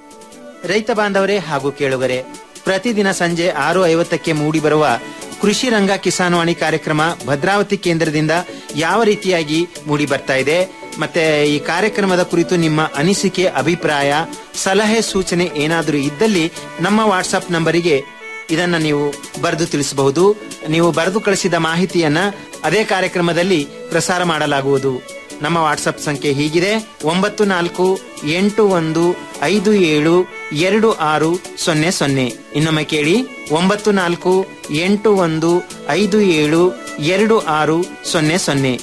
ರೈತ ಬಾಂಧವರೇ ಹಾಗೂ ಕೇಳುಗರೆ ಪ್ರತಿದಿನ ಸಂಜೆ ಆರು ಐವತ್ತಕ್ಕೆ ಮೂಡಿಬರುವ ಕೃಷಿ ರಂಗ ಕಿಸಾನ್ವಾಣಿ ಕಾರ್ಯಕ್ರಮ ಭದ್ರಾವತಿ ಕೇಂದ್ರದಿಂದ ಯಾವ ರೀತಿಯಾಗಿ ಮೂಡಿ ಬರ್ತಾ ಇದೆ ಮತ್ತೆ ಈ ಕಾರ್ಯಕ್ರಮದ ಕುರಿತು ನಿಮ್ಮ ಅನಿಸಿಕೆ ಅಭಿಪ್ರಾಯ ಸಲಹೆ ಸೂಚನೆ ಏನಾದರೂ ಇದ್ದಲ್ಲಿ ನಮ್ಮ ವಾಟ್ಸಪ್ ನಂಬರಿಗೆ ಇದನ್ನ ನೀವು ಬರೆದು ತಿಳಿಸಬಹುದು ನೀವು ಬರೆದು ಕಳಿಸಿದ ಮಾಹಿತಿಯನ್ನ ಅದೇ ಕಾರ್ಯಕ್ರಮದಲ್ಲಿ ಪ್ರಸಾರ ಮಾಡಲಾಗುವುದು ನಮ್ಮ ವಾಟ್ಸಪ್ ಸಂಖ್ಯೆ ಹೀಗಿದೆ ಒಂಬತ್ತು ನಾಲ್ಕು ಎಂಟು ಒಂದು ಐದು ಏಳು ಎರಡು ಆರು ಸೊನ್ನೆ ಸೊನ್ನೆ ಇನ್ನೊಮ್ಮೆ ಕೇಳಿ ಒಂಬತ್ತು ನಾಲ್ಕು ಎಂಟು ಒಂದು ಐದು ಏಳು ಎರಡು ಆರು ಸೊನ್ನೆ ಸೊನ್ನೆ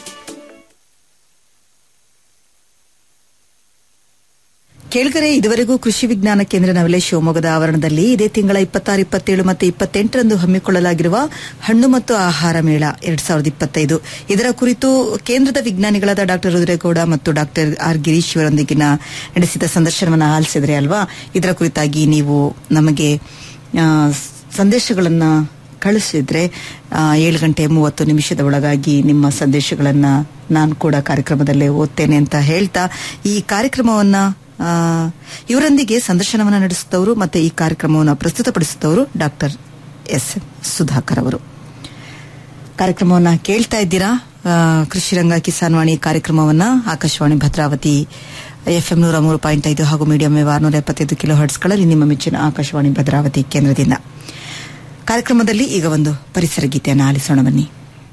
ಕೇಳ್ಕರೆ ಇದುವರೆಗೂ ಕೃಷಿ ವಿಜ್ಞಾನ ಕೇಂದ್ರ ನವಲೆ ಶಿವಮೊಗ್ಗದ ಆವರಣದಲ್ಲಿ ಇದೇ ತಿಂಗಳ ಇಪ್ಪತ್ತಾರು ಇಪ್ಪತ್ತೇಳು ಮತ್ತು ಇಪ್ಪತ್ತೆಂಟರಂದು ಹಮ್ಮಿಕೊಳ್ಳಲಾಗಿರುವ ಹಣ್ಣು ಮತ್ತು ಆಹಾರ ಮೇಳ ಎರಡ್ ಸಾವಿರದ ಇಪ್ಪತ್ತೈದು ಇದರ ಕುರಿತು ಕೇಂದ್ರದ ವಿಜ್ಞಾನಿಗಳಾದ ಡಾಕ್ಟರ್ ರುದ್ರೇಗೌಡ ಮತ್ತು ಡಾಕ್ಟರ್ ಆರ್ ಗಿರೀಶ್ ಇವರೊಂದಿಗಿನ ನಡೆಸಿದ ಸಂದರ್ಶನವನ್ನು ಆಲಿಸಿದ್ರೆ ಅಲ್ವಾ ಇದರ ಕುರಿತಾಗಿ ನೀವು ನಮಗೆ ಆ, ಸಂದೇಶಗಳನ್ನ ಕಳಿಸಿದ್ರೆ ಆ, ಏಳು ಗಂಟೆ ಮೂವತ್ತು ನಿಮಿಷದ ಒಳಗಾಗಿ ನಿಮ್ಮ ಸಂದೇಶಗಳನ್ನ ನಾನು ಕೂಡ ಕಾರ್ಯಕ್ರಮದಲ್ಲೇ ಓದ್ತೇನೆ ಅಂತ ಹೇಳ್ತಾ ಈ ಕಾರ್ಯಕ್ರಮವನ್ನ ಆ, ಇವರೊಂದಿಗೆ ಸಂದರ್ಶನವನ್ನು ನಡೆಸಿದವರು ಮತ್ತೆ ಈ ಕಾರ್ಯಕ್ರಮವನ್ನು ಪ್ರಸ್ತುತಪಡಿಸಿದವರು ಡಾಕ್ಟರ್ ಎಸ್ ಎಂ ಸುಧಾಕರ್ ಅವರು ಕಾರ್ಯಕ್ರಮವನ್ನ ಕೇಳ್ತಾ ಇದ್ದೀರಾ ಆ, ಕೃಷಿ ರಂಗ ಕಿಸಾನ್ ವಾಣಿ ಕಾರ್ಯಕ್ರಮವನ್ನ ಆಕಾಶವಾಣಿ ಭದ್ರಾವತಿ ಎಫ್ಎಂ ನೂರ ಮೂರು ಪಾಯಿಂಟ್ ಐದು ಹಾಗೂ ಮೀಡಿಯಂ ವೇವ್ ಆರುನೂರ ಎಪ್ಪತ್ತೈದು ಕಿಲೋ ಹರ್ಟ್ಸ್ಗಳಲ್ಲಿ ನಿಮ್ಮ ಮೆಚ್ಚಿನ ಆಕಾಶವಾಣಿ ಭದ್ರಾವತಿ ಕೇಂದ್ರದಿಂದ ಕಾರ್ಯಕ್ರಮದಲ್ಲಿ ಈಗ ಒಂದು ಪರಿಸರ ಗೀತೆಯನ್ನು ಆಲಿಸೋಣ ಬನ್ನಿ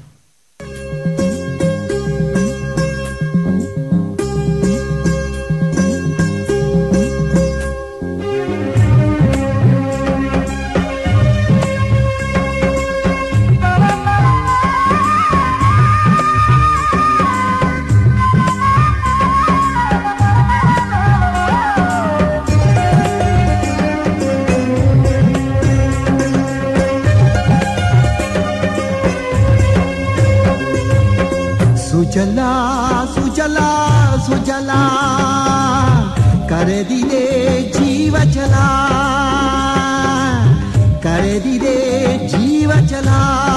ಸುಜಲಾ ಸುಜಲಾ ಸುಜಲಾ ಕರೆದಿದೆ ಜೀವ ಜಲ ಕರೆದಿದೆ ಜೀವ ಜಲ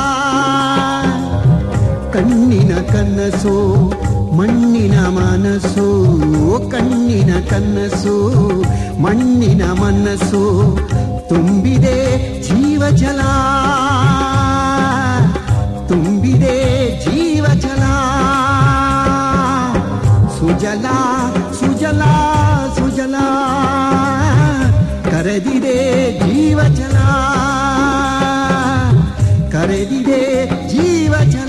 ಕಣ್ಣಿನ ಕನಸು ಮಣ್ಣಿನ ಮನಸ್ಸು ಕಣ್ಣಿನ ಕನಸು ಮಣ್ಣಿನ ಮನಸ್ಸು ತುಂಬಿದೆ ಜೀವ ಜಲ ತುಂಬಿದೆ ಜೀವ ಜಲ ಸುಜಲ ಸುಜಲ ಸುಜಲ ಕರೆದಿದೆ ಜೀವ ಜಲ ಕರೆದಿದೆ ಜೀವ ಜಲ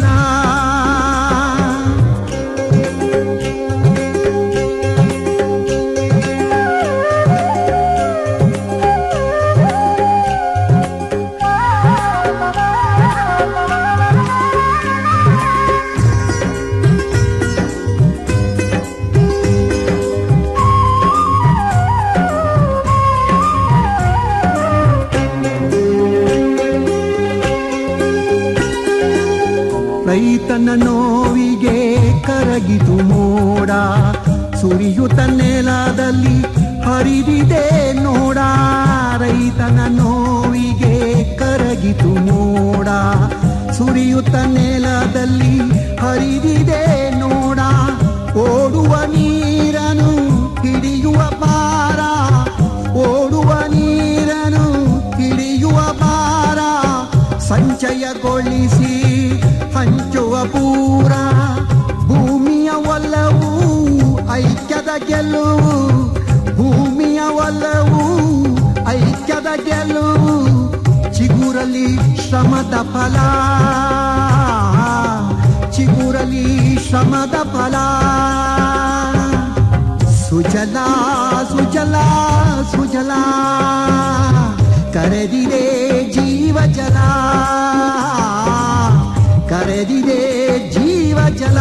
ರೈತನ ನೋವಿಗೆ ಕರಗಿತು ಮೋಡ ಸುರಿಯುತ್ತ ನೆಲದಲ್ಲಿ ಹರಿದಿದೆ ನೋಡ ರೈತನ ನೋವಿಗೆ ಕರಗಿತು ಮೋಡ ಸುರಿಯುತ್ತ ನೆಲದಲ್ಲಿ ಹರಿದಿದೆ ನೋಡ ಓಡುವ ನೀರನು ಹಿಡಿಯುವ ಪಾರ ಓಡುವ ನೀರನು ಹಿಡಿಯುವ ಪಾರ ಸಂಚಯಗೊಳಿಸಿ ಹಂಚುವ ಪೂರ ಭೂಮಿಯ ಒಲವು ಐಕ್ಯದ ಗೆಲುವು ಭೂಮಿಯ ಒಲವು ಐಕ್ಯದ ಗೆಲುವು ಚಿಗುರಲಿ ಶ್ರಮದ ಫಲ ಚಿಗುರಲಿ ಶ್ರಮದ ಫಲ ಸುಜಲ ಸುಜಲ ಸುಜಲ ಕರೆದಿದೆ ಜೀವ ಜಲ ಕರೆದಿದೆ ಜೀವ ಜಲ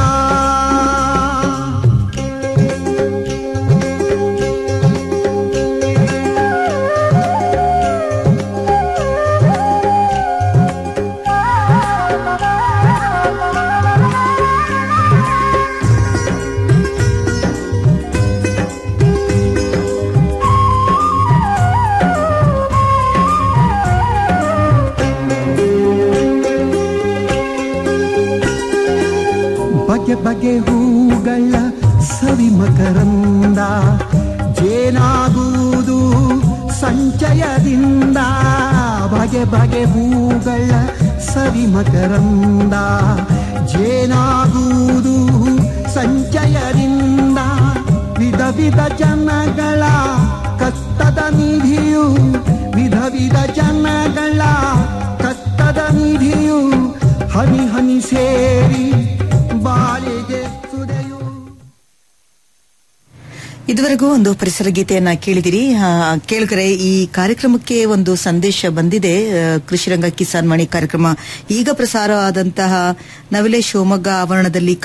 ಬಗೆ ಬಗೆ ಹೂಗಳ ಸವಿ ಮಕರಂದ ಜೇನಾಗುವುದು ಸಂಚಯದಿಂದ ಬಗೆ ಬಗೆ ಹೂಗಳ ಸವಿ ಮಕರಂದ ಜೇನಾಗುವುದು ಸಂಚಯದಿಂದ ವಿಧ ವಿಧ ಜನಗಳ ಕತ್ತದ ನಿಧಿಯು ವಿಧ ವಿಧ ಜನಗಳ ಕತ್ತದ ನಿಧಿಯು ಹನಿ ಹನಿ ಸೇರಿ ಬಾಳಿಗೆ ಸುದೆಯು ಇದುವರೆಗೂ ಒಂದು ಪರಿಸರ ಗೀತೆಯನ್ನ ಕೇಳಿದಿರಿ ಆ, ಕೇಳಿದರೆ ಈ ಕಾರ್ಯಕ್ರಮಕ್ಕೆ ಒಂದು ಸಂದೇಶ ಬಂದಿದೆ ಆ, ಕೃಷಿರಂಗ ಕಿಸಾನ್ ಮಣಿ ಕಾರ್ಯಕ್ರಮ ಈಗ ಪ್ರಸಾರ ಆದಂತಹ ನವಿಲೆ ಶಿವಮೊಗ್ಗ ಆವರಣದಲ್ಲಿ